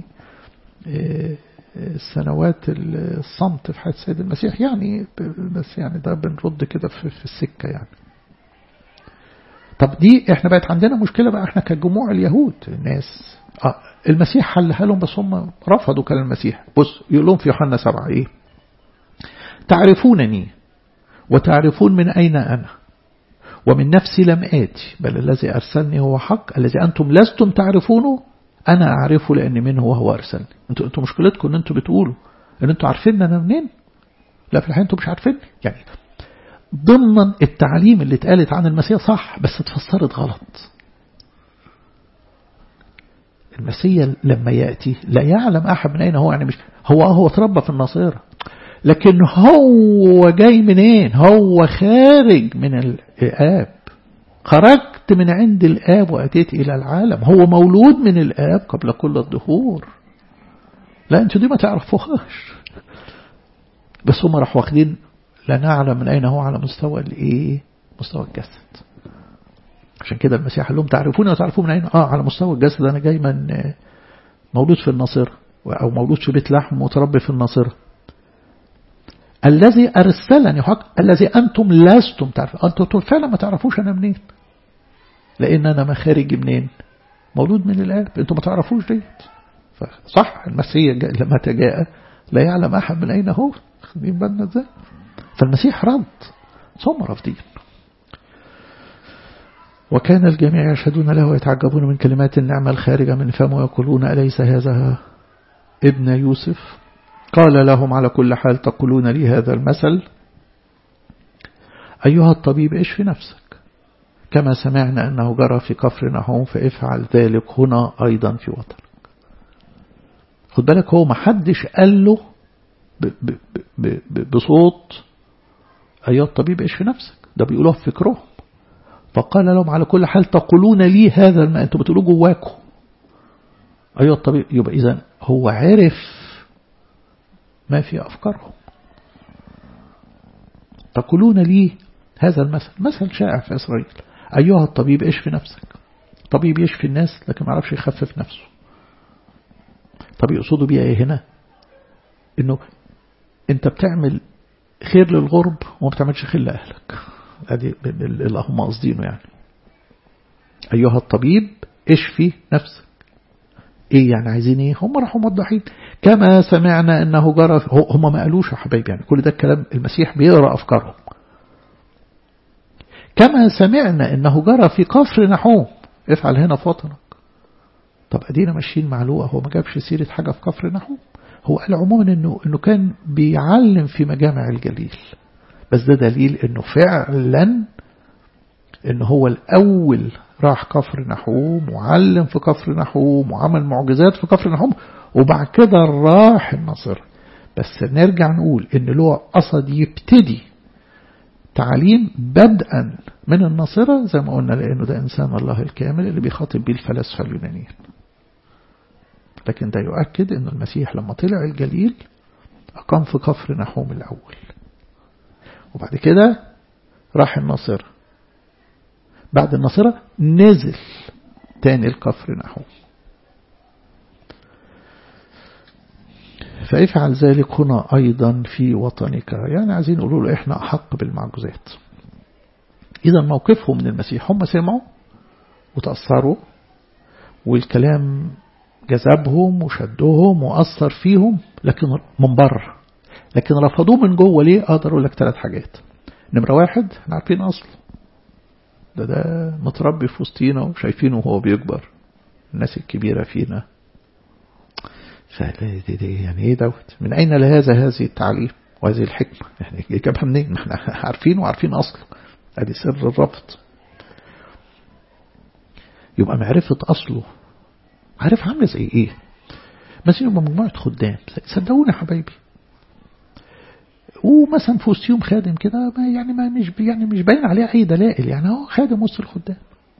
السنوات الصمت في حياة السيد المسيح يعني بس يعني ده بنرد كده في, في السكة يعني طب دي احنا بقت عندنا مشكلة بقى احنا كجموع اليهود الناس اه المسيح حلها لهم بس هم رفضوا كلام المسيح بص يقول لهم في يوحنا سبعة ايه تعرفونني وتعرفون من أين أنا ومن نفسي لم آتي بل الذي أرسلني هو حق الذي أنتم لستم تعرفونه أنا أعرفه لأن منه وهو أرسلني أنتوا أنتوا مشكلتكم أن أنتوا بتقولوا أن أنتوا عارفين أنا منين لا في الحقيقة أنتوا مش عارفين يعني ضمن التعليم اللي اتقالت عن المسيح صح بس اتفسرت غلط المسيح لما يأتي لا يعلم أحد من أين هو يعني مش هو هو اتربى في الناصرة لكن هو جاي منين هو خارج من الآب خرجت من عند الآب وأتيت إلى العالم هو مولود من الآب قبل كل الدهور لا انتوا دي ما تعرفوهاش بس هم راح واخدين لا نعلم من أين هو على مستوى الإيه مستوى الجسد عشان كده المسيح قال لهم تعرفوني وتعرفون من أين آه على مستوى الجسد أنا جاي من مولود في الناصرة أو مولود في بيت لحم متربي في الناصرة الذي أرسلني حق الذي أنتم لستم تعرفون أنتم فعلا ما تعرفوش أنا منين لأن أنا مخارج منين مولود من الآب أنتم ما تعرفوش ديت صح المسيح لما جاء لا يعلم أحد من أين هو خدين بالنا ازاي فالمسيح رد ثم رافضين وكان الجميع يشهدون له ويتعجبون من كلمات النعمة الخارجة من فمه ويقولون أليس هذا ابن يوسف قال لهم على كل حال تقولون لي هذا المثل أيها الطبيب اشفي نفسك كما سمعنا أنه جرى في كفر نحوم فافعل ذلك هنا أيضا في وطنك خد بالك هو ما حدش قال له ب ب ب ب بصوت أيها الطبيب اشفي نفسك ده بيقولوه في فكرهم فقال لهم على كل حال تقولون لي هذا الماء انتوا بتقولوه جواكم أيها الطبيب يبقى إذا هو عرف ما في أفكارهم تقولون لي هذا المثل مثل شائع في إسرائيل أيها الطبيب اشفي نفسك طبيب يشفي الناس لكن ما عرفش يخفف نفسه طب يقصدوا بيها ايه هنا انه انت بتعمل خير للغرب وما بتعملش خير لأهلك ادي اللي هم قاصدينه يعني أيها الطبيب اشفي نفسك ايه يعني عايزين ايه هم راحوا موضحين كما سمعنا انه جرى هم ما قالوش يا حبايبي يعني كل ده الكلام المسيح بيقرا افكارهم كما سمعنا انه جرى في كفر نحوم افعل هنا في وطنك طب ادينا ماشيين مع لوقا هو ما جابش سيره حاجه في كفر نحوم هو قال عموما انه انه كان بيعلم في مجامع الجليل بس ده دليل انه فعلا انه هو الاول راح كفر نحوم وعلم في كفر نحوم وعمل معجزات في كفر نحوم وبعد كده راح النصر بس نرجع نقول ان له قصد يبتدي تعليم بدءا من الناصرة زي ما قلنا لأنه ده إنسان الله الكامل اللي بيخاطب بيه الفلاسفة اليونانيين لكن ده يؤكد أن المسيح لما طلع الجليل أقام في كفر نحوم الأول وبعد كده راح الناصرة بعد الناصرة نزل تاني الكفر نحوم فافعل ذلك هنا أيضا في وطنك يعني عايزين يقولوا له إحنا أحق بالمعجزات إذا موقفهم من المسيح هم سمعوا وتأثروا والكلام جذبهم وشدهم وأثر فيهم لكن من بره لكن رفضوه من جوه ليه أقدر أقول لك ثلاث حاجات نمرة واحد احنا عارفين أصله ده ده متربي في وسطينا وشايفينه وهو بيكبر الناس الكبيرة فينا فدي يعني ايه دوت من اين لهذا هذه التعليم وهذه الحكمة يعني جابها منين ما احنا عارفين وعارفين اصله ادي سر الرفض يبقى معرفة اصله عارف عامل زي ايه مثلا يبقى مجموعة خدام صدقوني يا حبايبي ومثلا في وسطهم خادم كده ما يعني ما مش يعني مش باين عليه اي دلائل يعني هو خادم وسط الخدام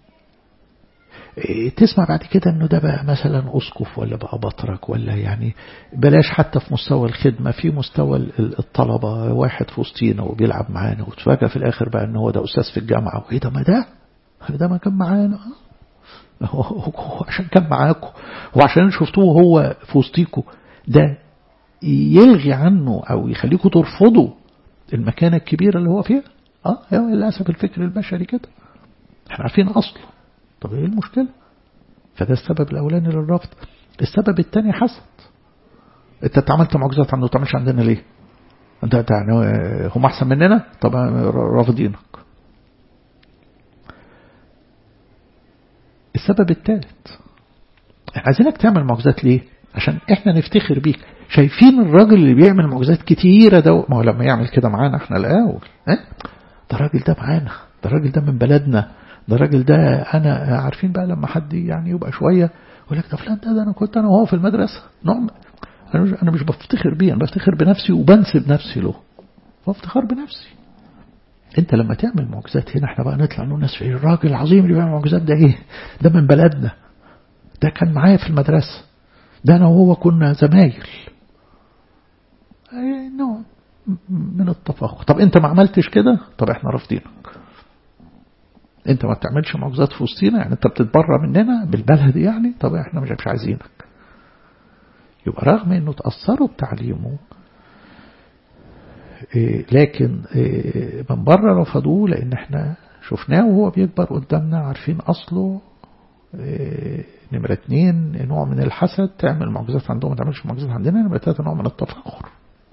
تسمع بعد كده انه ده بقى مثلا اسقف ولا بقى بطرك ولا يعني بلاش حتى في مستوى الخدمة في مستوى الطلبة واحد في وسطينا وبيلعب معانا وتفاجأ في الاخر بقى ان هو ده استاذ في الجامعة وايه ده ما ده ده ما كان معانا هو عشان كان معاكم وعشان شفتوه هو في وسطيكم ده يلغي عنه او يخليكم ترفضوا المكانة الكبيرة اللي هو فيها اه للأسف الفكر البشري كده احنا عارفين اصله طب ايه المشكلة فده السبب الاولاني للرفض السبب الثاني حسد انت اتعملت معجزات عنده تعملش عندنا ليه انت يعني هم احسن مننا طب رافضينك السبب الثالث عايزينك تعمل معجزات ليه عشان احنا نفتخر بيك شايفين الراجل اللي بيعمل معجزات كتيرة ده ما هو لما يعمل كده معانا احنا الاول اه؟ ده الراجل ده معانا ده الراجل ده من بلدنا ده الراجل ده انا عارفين بقى لما حد يعني يبقى شوية يقول لك ده فلان ده, ده انا كنت انا وهو في المدرسة نعم انا مش, أنا مش بفتخر بيه انا بفتخر بنفسي وبنسب نفسي له بفتخر بنفسي انت لما تعمل معجزات هنا احنا بقى نطلع نقول الناس ايه الراجل العظيم اللي بيعمل معجزات ده ايه ده من بلدنا ده كان معايا في المدرسة ده انا وهو كنا زمايل اي نوع من التفاخر طب انت ما عملتش كده طب احنا رافضينك انت ما بتعملش معجزات في وسطينا يعني انت بتتبرى مننا بالبلد يعني طب احنا مش مش عايزينك يبقى رغم انه تأثروا بتعليمه إيه لكن إيه من بره رفضوه لان احنا شفناه وهو بيكبر قدامنا عارفين اصله إيه نمرة اتنين نوع من الحسد تعمل معجزات عندهم ما تعملش معجزات عندنا نمرة تلاتة نوع من التفاخر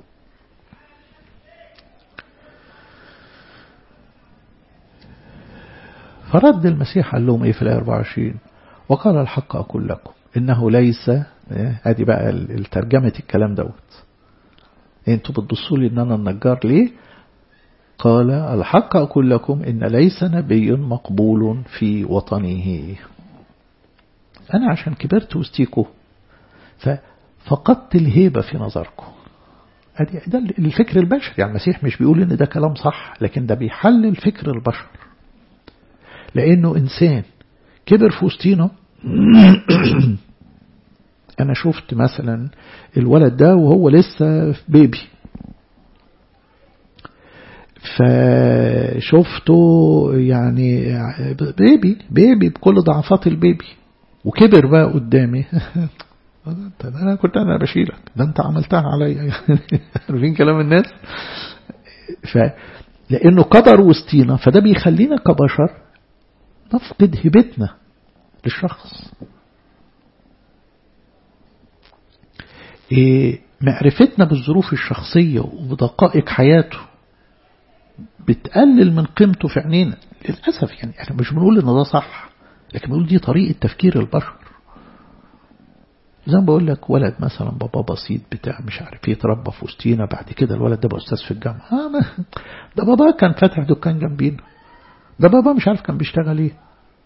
فرد المسيح قال لهم ايه في الآية 24 وقال الحق أقول لكم إنه ليس هذه بقى الترجمة الكلام دوت انتوا بتبصوا لي ان انا النجار ليه قال الحق أقول لكم إن ليس نبي مقبول في وطنه أنا عشان كبرت وسطيكوا ففقدت الهيبة في نظركم ده الفكر البشري يعني المسيح مش بيقول إن ده كلام صح لكن ده بيحلل فكر البشر لأنه إنسان كبر في وسطينا أنا شفت مثلا الولد ده وهو لسه بيبي فشفته يعني بيبي بيبي بكل ضعفات البيبي وكبر بقى قدامي ده انا كنت انا بشيلك ده انت عملتها عليا عارفين كلام الناس فلأنه قدر وسطينا فده بيخلينا كبشر نفقد هبتنا للشخص إيه معرفتنا بالظروف الشخصية وبدقائق حياته بتقلل من قيمته في عينينا للأسف يعني احنا مش بنقول ان ده صح لكن بنقول دي طريقة تفكير البشر زي ما بقول لك ولد مثلا بابا بسيط بتاع مش عارف ايه اتربى في وسطينا بعد كده الولد ده بقى استاذ في الجامعه آه ده بابا كان فاتح دكان جنبينا ده بابا مش عارف كان بيشتغل ايه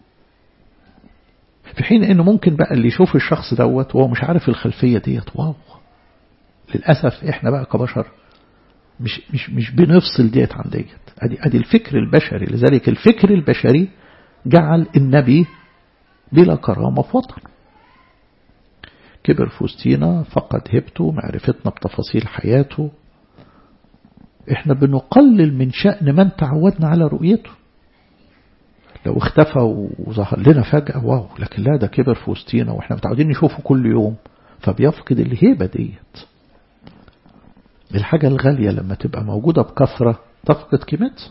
في حين انه ممكن بقى اللي يشوف الشخص دوت وهو مش عارف الخلفيه ديت واو للاسف احنا بقى كبشر مش مش مش بنفصل ديت عن ديت ادي ادي الفكر البشري لذلك الفكر البشري جعل النبي بلا كرامه في وطن كبر في وسطينا فقد هبته معرفتنا بتفاصيل حياته احنا بنقلل من شأن من تعودنا على رؤيته لو اختفى وظهر لنا فجأة واو لكن لا ده كبر في وسطينا واحنا متعودين نشوفه كل يوم فبيفقد الهيبة ديت الحاجة الغالية لما تبقى موجودة بكثرة تفقد قيمتها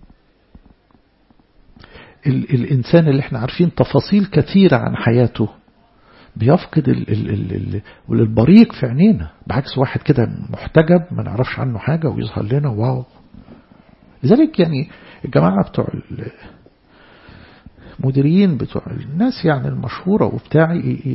الإنسان اللي احنا عارفين تفاصيل كثيرة عن حياته بيفقد ال ال ال ال البريق في عينينا بعكس واحد كده محتجب ما نعرفش عنه حاجة ويظهر لنا واو لذلك يعني الجماعة بتوع المديرين بتوع الناس يعني المشهورة وبتاع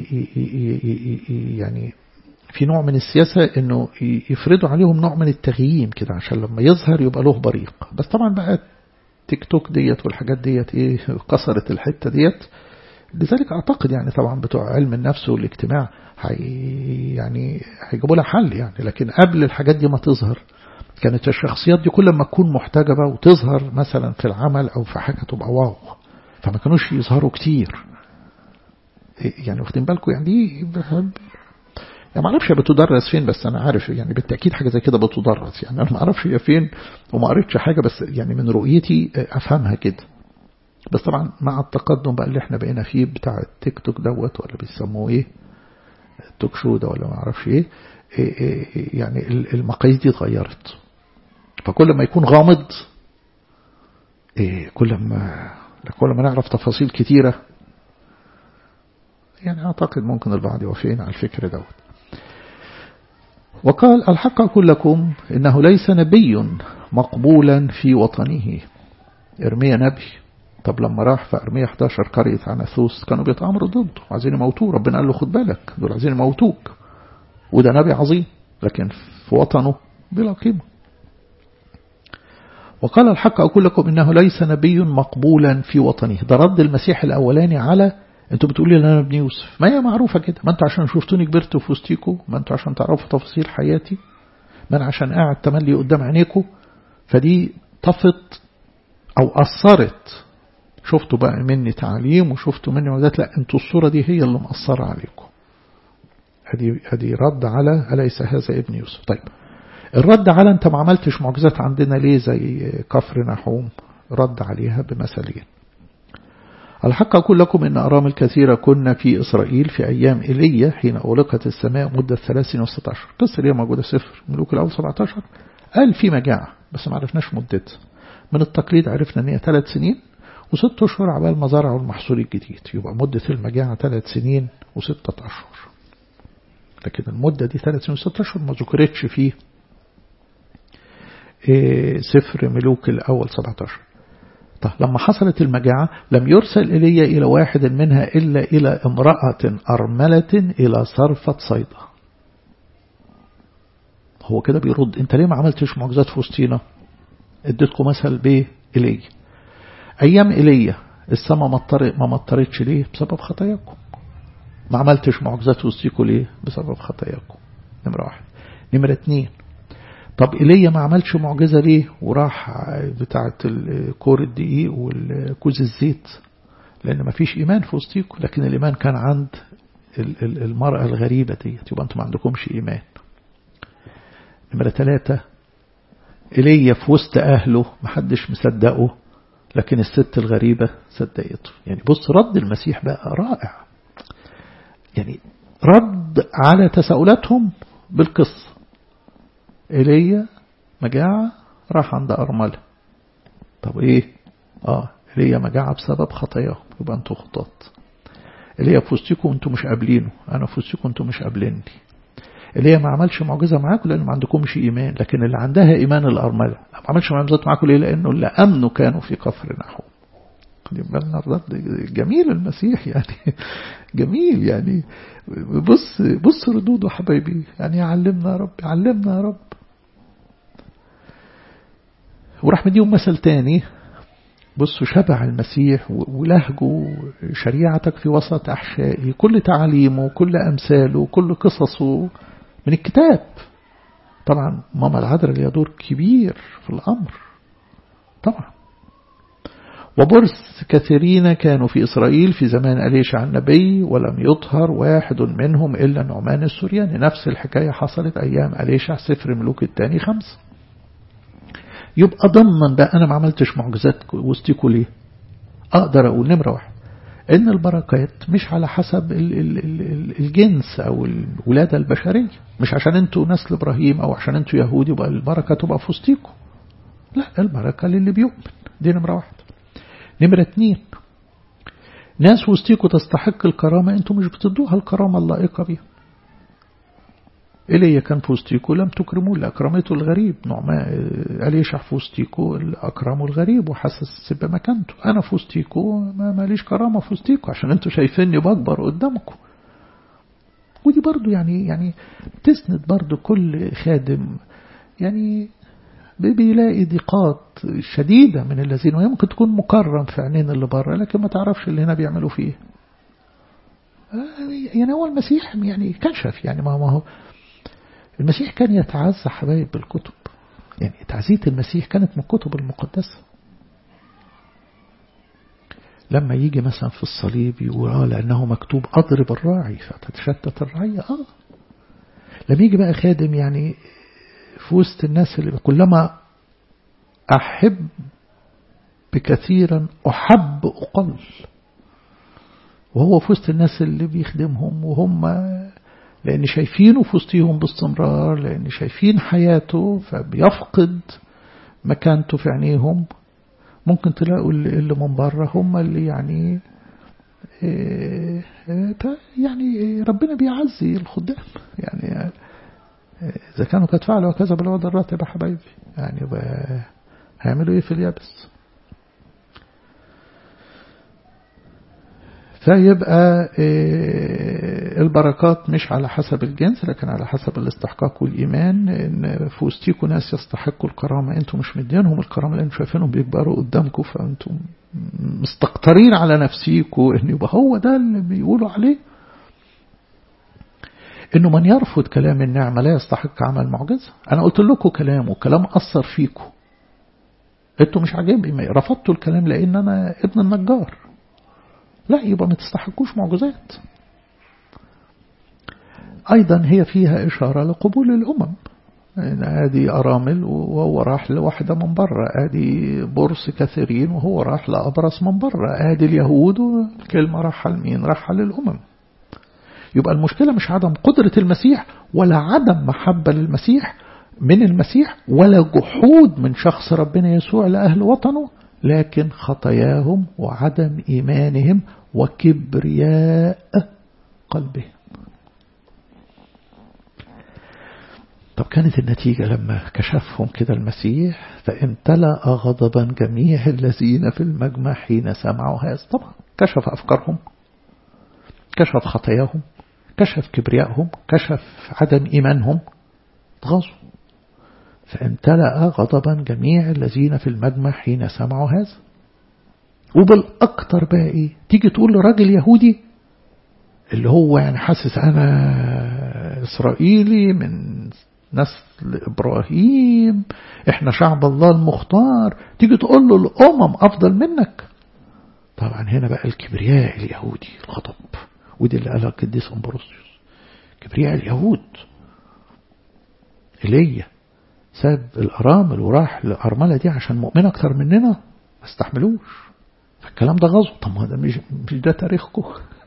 يعني في نوع من السياسة انه يفرضوا عليهم نوع من التغييم كده عشان لما يظهر يبقى له بريق بس طبعا بقى تيك توك ديت والحاجات ديت ايه كسرت الحتة ديت لذلك أعتقد يعني طبعا بتوع علم النفس والاجتماع حي يعني هيجيبوا لها حل يعني لكن قبل الحاجات دي ما تظهر كانت الشخصيات دي كل ما تكون محتجبة وتظهر مثلا في العمل أو في حاجة تبقى واو فما كانوش يظهروا كتير يعني واخدين بالكم يعني دي يعني ما اعرفش بتدرس فين بس انا عارف يعني بالتاكيد حاجه زي كده بتدرس يعني انا ما اعرفش هي فين وما قريتش حاجه بس يعني من رؤيتي افهمها كده بس طبعا مع التقدم بقى اللي احنا بقينا فيه بتاع التيك توك دوت ولا بيسموه ايه التوك شو ده ولا ما اعرفش ايه, إيه, إيه يعني المقاييس دي اتغيرت فكل ما يكون غامض إيه كل ما كل ما نعرف تفاصيل كتيرة يعني أعتقد ممكن البعض يوافقين على الفكر دوت وقال الحق أقول لكم إنه ليس نبي مقبولا في وطنه إرميا نبي طب لما راح في أرمية 11 قرية عناثوس كانوا بيتآمروا ضده عايزين يموتوه ربنا قال له خد بالك دول عايزين يموتوك وده نبي عظيم لكن في وطنه بلا قيمة وقال الحق أقول لكم إنه ليس نبي مقبولا في وطنه ده رد المسيح الأولاني على انتوا بتقولوا لي انا ابن يوسف ما هي معروفة كده ما انتوا عشان شفتوني كبرت في وسطيكوا ما انتوا عشان تعرفوا تفاصيل حياتي ما انا عشان قاعد تملي قدام عينيكوا فدي طفت أو أثرت شفتوا بقى مني تعليم وشفتوا مني معجزات لا انتوا الصورة دي هي اللي مأثرة عليكم هذه هذه رد على أليس هذا ابن يوسف طيب الرد على انت ما عملتش معجزات عندنا ليه زي كفر نحوم رد عليها بمثلين الحق أقول لكم إن أرامل كثيرة كنا في إسرائيل في أيام إيليا حين أغلقت السماء مدة 30 و 16 قصة ليه موجودة سفر ملوك الأول 17 قال في مجاعة بس ما عرفناش مدتها من التقليد عرفنا ان هي ثلاث سنين وست أشهر عبال ما زرعوا المحصول الجديد يبقى مدة المجاعة ثلاث سنين وستة أشهر لكن المدة دي ثلاث سنين وستة أشهر ما ذكرتش في سفر ملوك الأول 17 طب لما حصلت المجاعة لم يرسل إلي إلى واحد منها إلا إلى امرأة أرملة إلى صرفة صيدا هو كده بيرد انت ليه ما عملتش معجزات في وسطينا اديتكم مثل بايه إلي أيام إيليا السماء مطر ما مطرتش ليه بسبب خطاياكم ما عملتش معجزات وسطيكم ليه بسبب خطاياكم نمرة واحد نمرة اتنين طب إيليا ما عملش معجزة ليه وراح بتاعة كور الدقيق والكوز الزيت لأن ما فيش إيمان في وسطيكم لكن الإيمان كان عند المرأة الغريبة ديت يبقى أنتم ما عندكمش إيمان نمرة ثلاثة إيليا في وسط أهله محدش مصدقه لكن الست الغريبة صدقته يعني بص رد المسيح بقى رائع يعني رد على تساؤلاتهم بالقصة إيليا مجاعة راح عند أرملة طب إيه آه إيليا مجاعة بسبب خطاياهم يبقى أنتوا خطاط إيليا في وسطكم أنتوا مش قابلينه أنا في وسطكم أنتوا مش قابليني إيليا ما عملش معجزة معاكم لأن ما عندكمش إيمان لكن اللي عندها إيمان الأرملة ما عملش معجزات معاكم ليه لأنه اللي أمنوا كانوا في كفر نحو خلي بالنا الرد جميل المسيح يعني جميل يعني بص بص ردوده حبايبي يعني علمنا يا رب علمنا يا رب وراح مديهم مثل تاني بصوا شبع المسيح ولهجه شريعتك في وسط أحشائي كل تعليمه كل أمثاله كل قصصه من الكتاب طبعا ماما العذراء ليها دور كبير في الأمر طبعا وبرص كثيرين كانوا في إسرائيل في زمان أليشع النبي ولم يطهر واحد منهم إلا نعمان السورياني نفس الحكاية حصلت أيام أليشع سفر ملوك الثاني خمسة يبقى ضمن بقى أنا ما عملتش معجزات وسطيكوا ليه أقدر أقول نمرة واحد إن البركات مش على حسب الجنس أو الولادة البشرية مش عشان أنتوا نسل إبراهيم أو عشان أنتوا يهودي يبقى البركة تبقى في وسطيكوا لا البركة للي بيؤمن دي نمرة واحد نمرة اتنين ناس وسطيكوا تستحق الكرامة انتوا مش بتدوها الكرامة اللائقة بيها إلي كان في وسطيكوا لم تكرموا لأكرمته الغريب نعما أليشع في وسطيكوا أكرموا الغريب وحسس بمكانته أنا في وسطيكوا ما ماليش كرامة في وسطيكوا عشان انتوا شايفيني بكبر قدامكم ودي برضو يعني يعني تسند برضو كل خادم يعني بيلاقي ضيقات شديدة من الذين وهي ممكن تكون مكرم في عينين اللي بره لكن ما تعرفش اللي هنا بيعملوا فيه يعني هو المسيح يعني كشف يعني ما هو المسيح كان يتعزى حبايب بالكتب يعني تعزية المسيح كانت من الكتب المقدسة لما يجي مثلا في الصليب يقول اه لأنه مكتوب أضرب الراعي فتتشتت الرعية اه لما يجي بقى خادم يعني في وسط الناس اللي كلما أحب بكثيرا أحب أقل وهو في وسط الناس اللي بيخدمهم وهم لأن شايفينه في وسطهم باستمرار لأن شايفين حياته فبيفقد مكانته في عينيهم ممكن تلاقوا اللي من بره هم اللي يعني يعني ربنا بيعزي الخدام يعني إذا كانوا قد فعلوا كذا بالوضع الراتب يا حبايبي يعني هيعملوا إيه في اليابس فيبقى البركات مش على حسب الجنس لكن على حسب الاستحقاق والإيمان إن في وسطيكوا ناس يستحقوا الكرامة أنتم مش مدينهم الكرامة لأن شايفينهم بيكبروا قدامكم فأنتم مستقطرين على نفسيكوا إن يبقى هو ده اللي بيقولوا عليه إنه من يرفض كلام النعمة لا يستحق عمل معجزة أنا قلت لكم كلام وكلام أثر فيكم أنتوا مش عاجبني رفضتوا الكلام لأن أنا ابن النجار لا يبقى ما تستحقوش معجزات أيضا هي فيها إشارة لقبول الأمم ادي أرامل وهو راح لواحدة من بره ادي برص كثيرين وهو راح لأبرص من بره ادي اليهود والكلمة راح لمين راح للأمم يبقى المشكلة مش عدم قدرة المسيح ولا عدم محبة للمسيح من المسيح ولا جحود من شخص ربنا يسوع لأهل وطنه لكن خطاياهم وعدم إيمانهم وكبرياء قلبهم طب كانت النتيجة لما كشفهم كده المسيح فامتلأ غضبا جميع الذين في المجمع حين سمعوا هذا طبعا كشف أفكارهم كشف خطاياهم كشف كبريائهم كشف عدم إيمانهم اتغاظوا فامتلأ غضبا جميع الذين في المجمع حين سمعوا هذا وبالأكتر بقى إيه تيجي تقول لراجل يهودي اللي هو يعني حاسس أنا إسرائيلي من نسل إبراهيم إحنا شعب الله المختار تيجي تقول له الأمم أفضل منك طبعا هنا بقى الكبرياء اليهودي الغضب ودي اللي قالها القديس أمبروسيوس كبرياء اليهود إيليا ساب الأرامل وراح للأرملة دي عشان مؤمنة أكتر مننا ما استحملوش فالكلام ده غزو طب ما ده مش, مش ده تاريخكم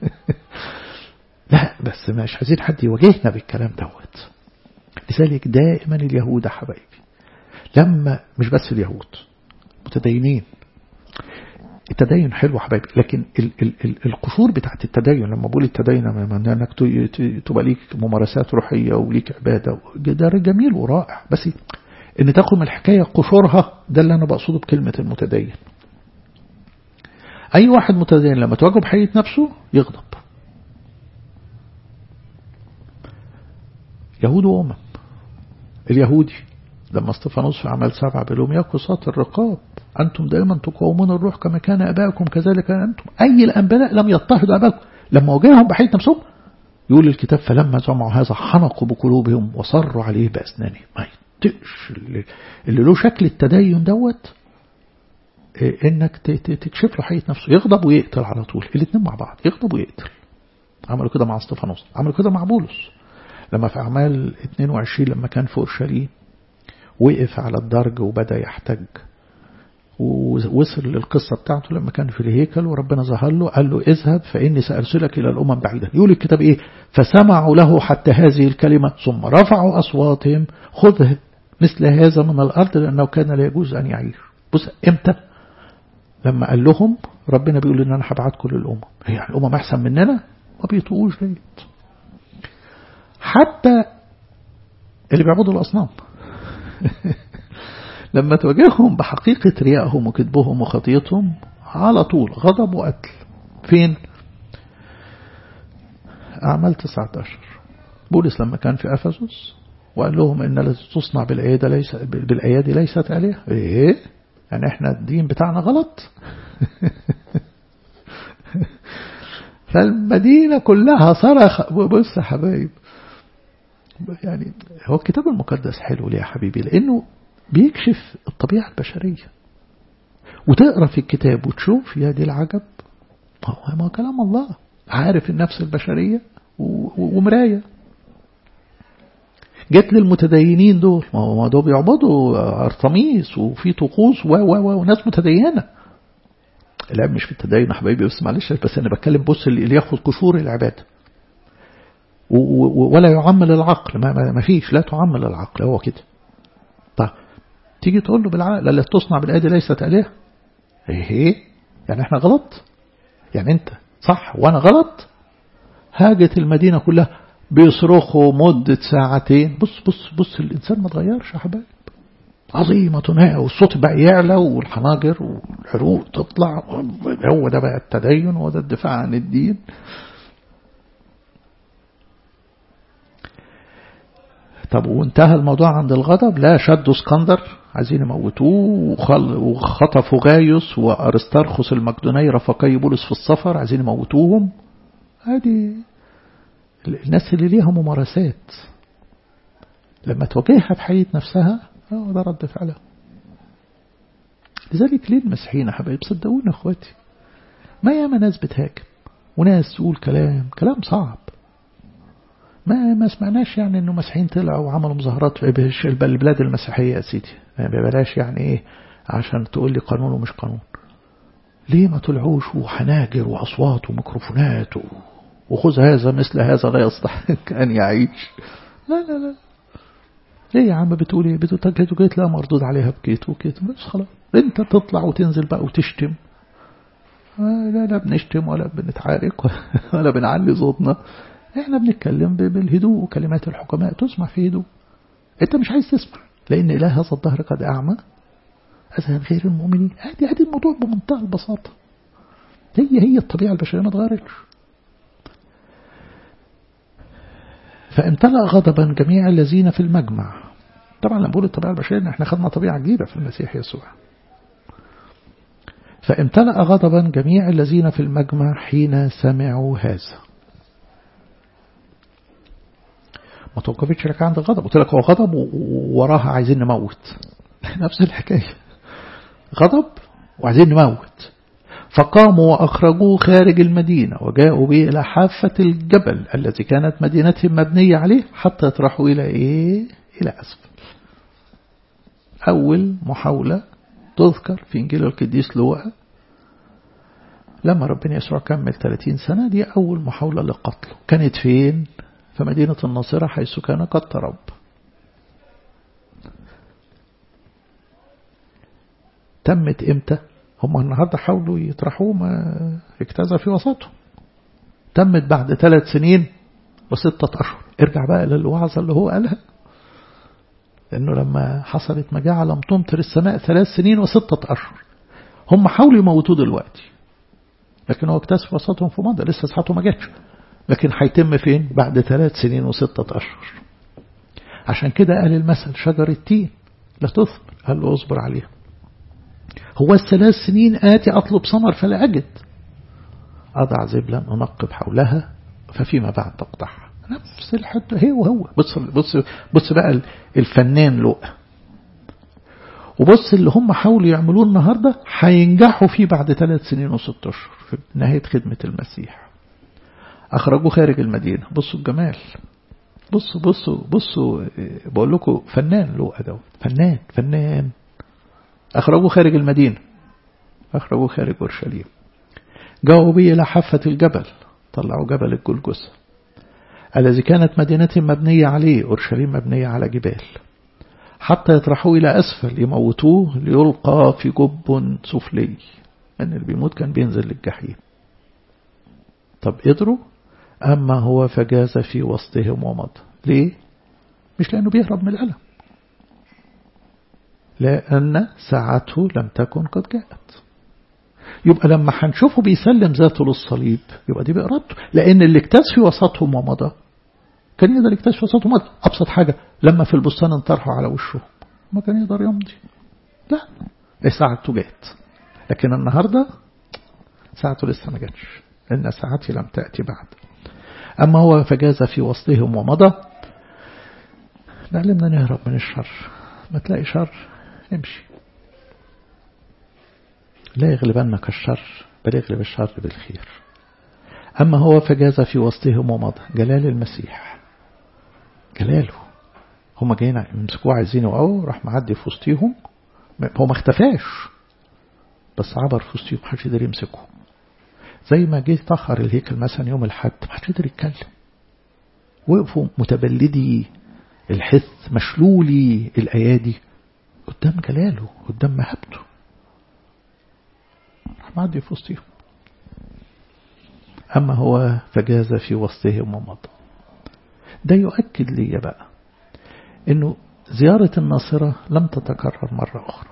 لا بس مش عايزين حد يواجهنا بالكلام دوت لذلك دائما اليهود حبايبي لما مش بس اليهود متدينين التدين حلو حبايبي لكن ال ال ال القشور بتاعت التدين لما بقول التدين انك تبقى ليك ممارسات روحيه وليك عباده ده جميل ورائع بس ان تاخد من الحكايه قشورها ده اللي انا بقصده بكلمه المتدين اي واحد متدين لما تواجه بحقيقه نفسه يغضب يهود وامم اليهودي لما استفانوس في عمل سبعة بلوم يا قصاة الرقاب أنتم دائما تقاومون الروح كما كان أباكم كذلك أنتم أي الأنبياء لم يضطهدوا أباكم لما واجههم بحيث نفسهم يقول الكتاب فلما سمعوا هذا حنقوا بقلوبهم وصروا عليه بأسنانهم ما يطقش اللي له شكل التدين دوت انك تكشف له حقيقة نفسه يغضب ويقتل على طول الاثنين مع بعض يغضب ويقتل عملوا كده مع استفانوس عملوا كده مع بولس لما في أعمال 22 لما كان في أورشليم وقف على الدرج وبدأ يحتج ووصل للقصة بتاعته لما كان في الهيكل وربنا ظهر له قال له اذهب فإني سأرسلك إلى الأمم بعيدا يقول الكتاب إيه فسمعوا له حتى هذه الكلمة ثم رفعوا أصواتهم خذ مثل هذا من الأرض لأنه كان لا يجوز أن يعيش بص إمتى لما قال لهم ربنا بيقول إن أنا هبعتكم للأمم هي الأمم أحسن مننا ما بيطوقوش ليه حتى اللي بيعبدوا الأصنام لما تواجههم بحقيقة ريائهم وكذبهم وخطيتهم على طول غضب وقتل فين أعمال 19 بولس لما كان في أفسس وقال لهم إن التي تصنع بالأيادي ليس بالأيادي ليست عليها إيه يعني إحنا الدين بتاعنا غلط فالمدينة كلها صرخ بص يا حبايب يعني هو الكتاب المقدس حلو ليه يا حبيبي لأنه بيكشف الطبيعة البشرية وتقرأ في الكتاب وتشوف يا دي العجب هو ما كلام الله عارف النفس البشرية ومراية جت للمتدينين دول ما دول بيعبدوا أرطميس وفي طقوس و و وناس متدينة لا مش في التدين يا حبايبي بس معلش بس أنا بتكلم بص اللي ياخد قشور العبادة ولا يعمل العقل ما, ما فيش لا تعمل العقل هو كده طيب تيجي تقول له بالعقل لا تصنع بالأيدي ليست آلهة ايه يعني احنا غلط يعني انت صح وانا غلط هاجت المدينة كلها بيصرخوا مدة ساعتين بص بص بص الإنسان ما تغيرش يا حبايب عظيمة تناهى والصوت بقى يعلى والحناجر والحروق تطلع هو ده بقى التدين وهو ده الدفاع عن الدين طب وانتهى الموضوع عند الغضب لا شدوا اسكندر عايزين يموتوه وخطفوا غايوس وارسترخس المقدوني رفقي بولس في السفر عايزين يموتوهم هذه الناس اللي ليها ممارسات لما تواجهها بحقيقة نفسها اه ده رد فعلها لذلك ليه المسيحيين يا حبايب صدقونا اخواتي ما ياما ناس بتهاجم وناس تقول كلام كلام صعب ما ما سمعناش يعني انه مسيحيين طلعوا وعملوا مظاهرات في البلاد المسيحيه يا سيدي ما بلاش يعني ايه عشان تقول لي قانون ومش قانون ليه ما طلعوش وحناجر واصوات وميكروفونات و... وخذ هذا مثل هذا لا يستحق ان يعيش لا لا لا ليه يا عم بتقول ايه بتقول جيت لا مردود عليها بكيت وكيت بس خلاص انت تطلع وتنزل بقى وتشتم لا لا بنشتم ولا بنتعارك ولا بنعلي صوتنا احنا بنتكلم بالهدوء وكلمات الحكماء تسمع في هدوء انت مش عايز تسمع لان اله هذا الظهر قد اعمى اذهب غير المؤمنين هذه هذه الموضوع بمنتهى البساطه هي هي الطبيعه البشريه ما اتغيرتش فامتلأ غضبا جميع الذين في المجمع طبعا لما بقول الطبيعه البشريه احنا خدنا طبيعه جديده في المسيح يسوع فامتلأ غضبا جميع الذين في المجمع حين سمعوا هذا ما توقفتش لك عند الغضب قلت لك هو غضب ووراها عايزين نموت نفس الحكاية غضب وعايزين نموت فقاموا وأخرجوه خارج المدينة وجاءوا به إلى حافة الجبل التي كانت مدينتهم مبنية عليه حتى يطرحوا إلى إيه؟ إلى أسفل أول محاولة تذكر في إنجيل القديس لوقا لما ربنا يسوع كمل 30 سنة دي أول محاولة لقتله كانت فين؟ في مدينة الناصرة حيث كان قد ترب تمت امتى هم النهاردة حاولوا يطرحوه ما اجتازى في وسطهم تمت بعد ثلاث سنين وستة أشهر ارجع بقى للوعظة اللي هو قالها لأنه لما حصلت مجاعة لم تمطر السماء ثلاث سنين وستة أشهر هم حاولوا يموتوه دلوقتي لكن هو اكتشف وسطهم في مضى لسه ساعته ما جاتش لكن هيتم فين بعد ثلاث سنين وستة أشهر عشان كده قال المثل شجر التين لا تثمر قال له اصبر عليها هو الثلاث سنين آتي أطلب ثمر فلا أجد أضع زبلا أنقب حولها ففيما بعد تقطعها نفس الحتة هي وهو بص بص بص بقى الفنان لؤى وبص اللي هم حاولوا يعملوه النهاردة هينجحوا فيه بعد ثلاث سنين وست أشهر في نهاية خدمة المسيح أخرجوه خارج المدينة بصوا الجمال بصوا بصوا بصوا بقول لكم فنان لؤى ده فنان فنان أخرجوه خارج المدينة أخرجوه خارج أورشليم جاءوا به إلى حافة الجبل طلعوا جبل الجلجسة الذي كانت مدينتهم مبنية عليه أورشليم مبنية على جبال حتى يطرحوه إلى أسفل يموتوه ليلقى في جب سفلي أن اللي بيموت كان بينزل للجحيم طب قدروا أما هو فجاز في وسطهم ومضى ليه مش لأنه بيهرب من الألم لأن ساعته لم تكن قد جاءت يبقى لما هنشوفه بيسلم ذاته للصليب يبقى دي بإرادته لأن اللي اكتاز في وسطهم ومضى كان يقدر يكتاز في وسطهم ومضى أبسط حاجة لما في البستان انطرحوا على وشه ما كان يقدر يمضي لا ساعته جات لكن النهاردة ساعته لسه ما جاتش لأن ساعتي لم تأتي بعد أما هو فجاز في وسطهم ومضى نعلمنا نهرب من الشر ما تلاقي شر امشي لا يغلبنك الشر بل يغلب الشر بالخير أما هو فجاز في وسطهم ومضى جلال المسيح جلاله هم جايين يمسكوه عايزين يوقعوا راح معدي في وسطهم هو ما اختفاش بس عبر في وسطهم محدش يقدر يمسكه زي ما جه طهر الهيكل مثلا يوم الحد محدش يقدر يتكلم وقفوا متبلدي الحث مشلولي الأيادي قدام جلاله قدام مهبته راح معدي في وسطهم أما هو فجاز في وسطهم ومضى ده يؤكد لي بقى أنه زيارة الناصرة لم تتكرر مرة أخرى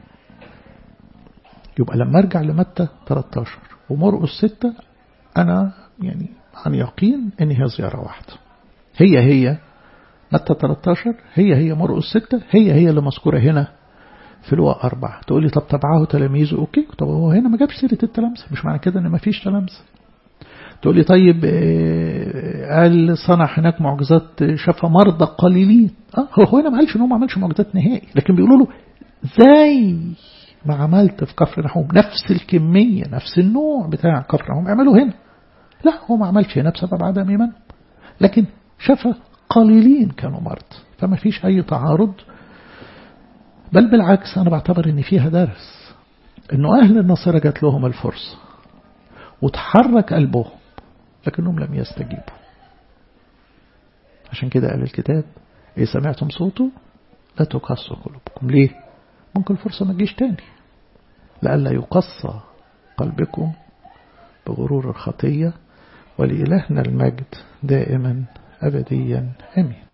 يبقى لما أرجع لمتى 13 ومرقس 6 أنا يعني عن يقين أن هي زيارة واحدة هي هي متى 13 هي هي مرقس 6 هي هي اللي مذكورة هنا في لواء أربعة تقول لي طب تبعه تلاميذه أوكي طب هو هنا ما جابش سيرة التلامذة مش معنى كده إن ما فيش تلامذة تقول لي طيب قال صنع هناك معجزات شفى مرضى قليلين اه هو هنا ما قالش ان هو ما عملش معجزات نهائي لكن بيقولوا له زي ما عملت في كفر نحوم نفس الكمية نفس النوع بتاع كفر نحوم اعمله هنا لا هو ما عملش هنا بسبب عدم إيمان لكن شفى قليلين كانوا مرض فما فيش أي تعارض بل بالعكس أنا بعتبر أن فيها درس أنه أهل النصارى جات لهم الفرصة وتحرك قلبهم لكنهم لم يستجيبوا عشان كده قال الكتاب إيه سمعتم صوته لا تقصوا قلوبكم ليه ممكن الفرصة ما تجيش تاني لئلا يقصى قلبكم بغرور الخطية ولإلهنا المجد دائما أبديا أمين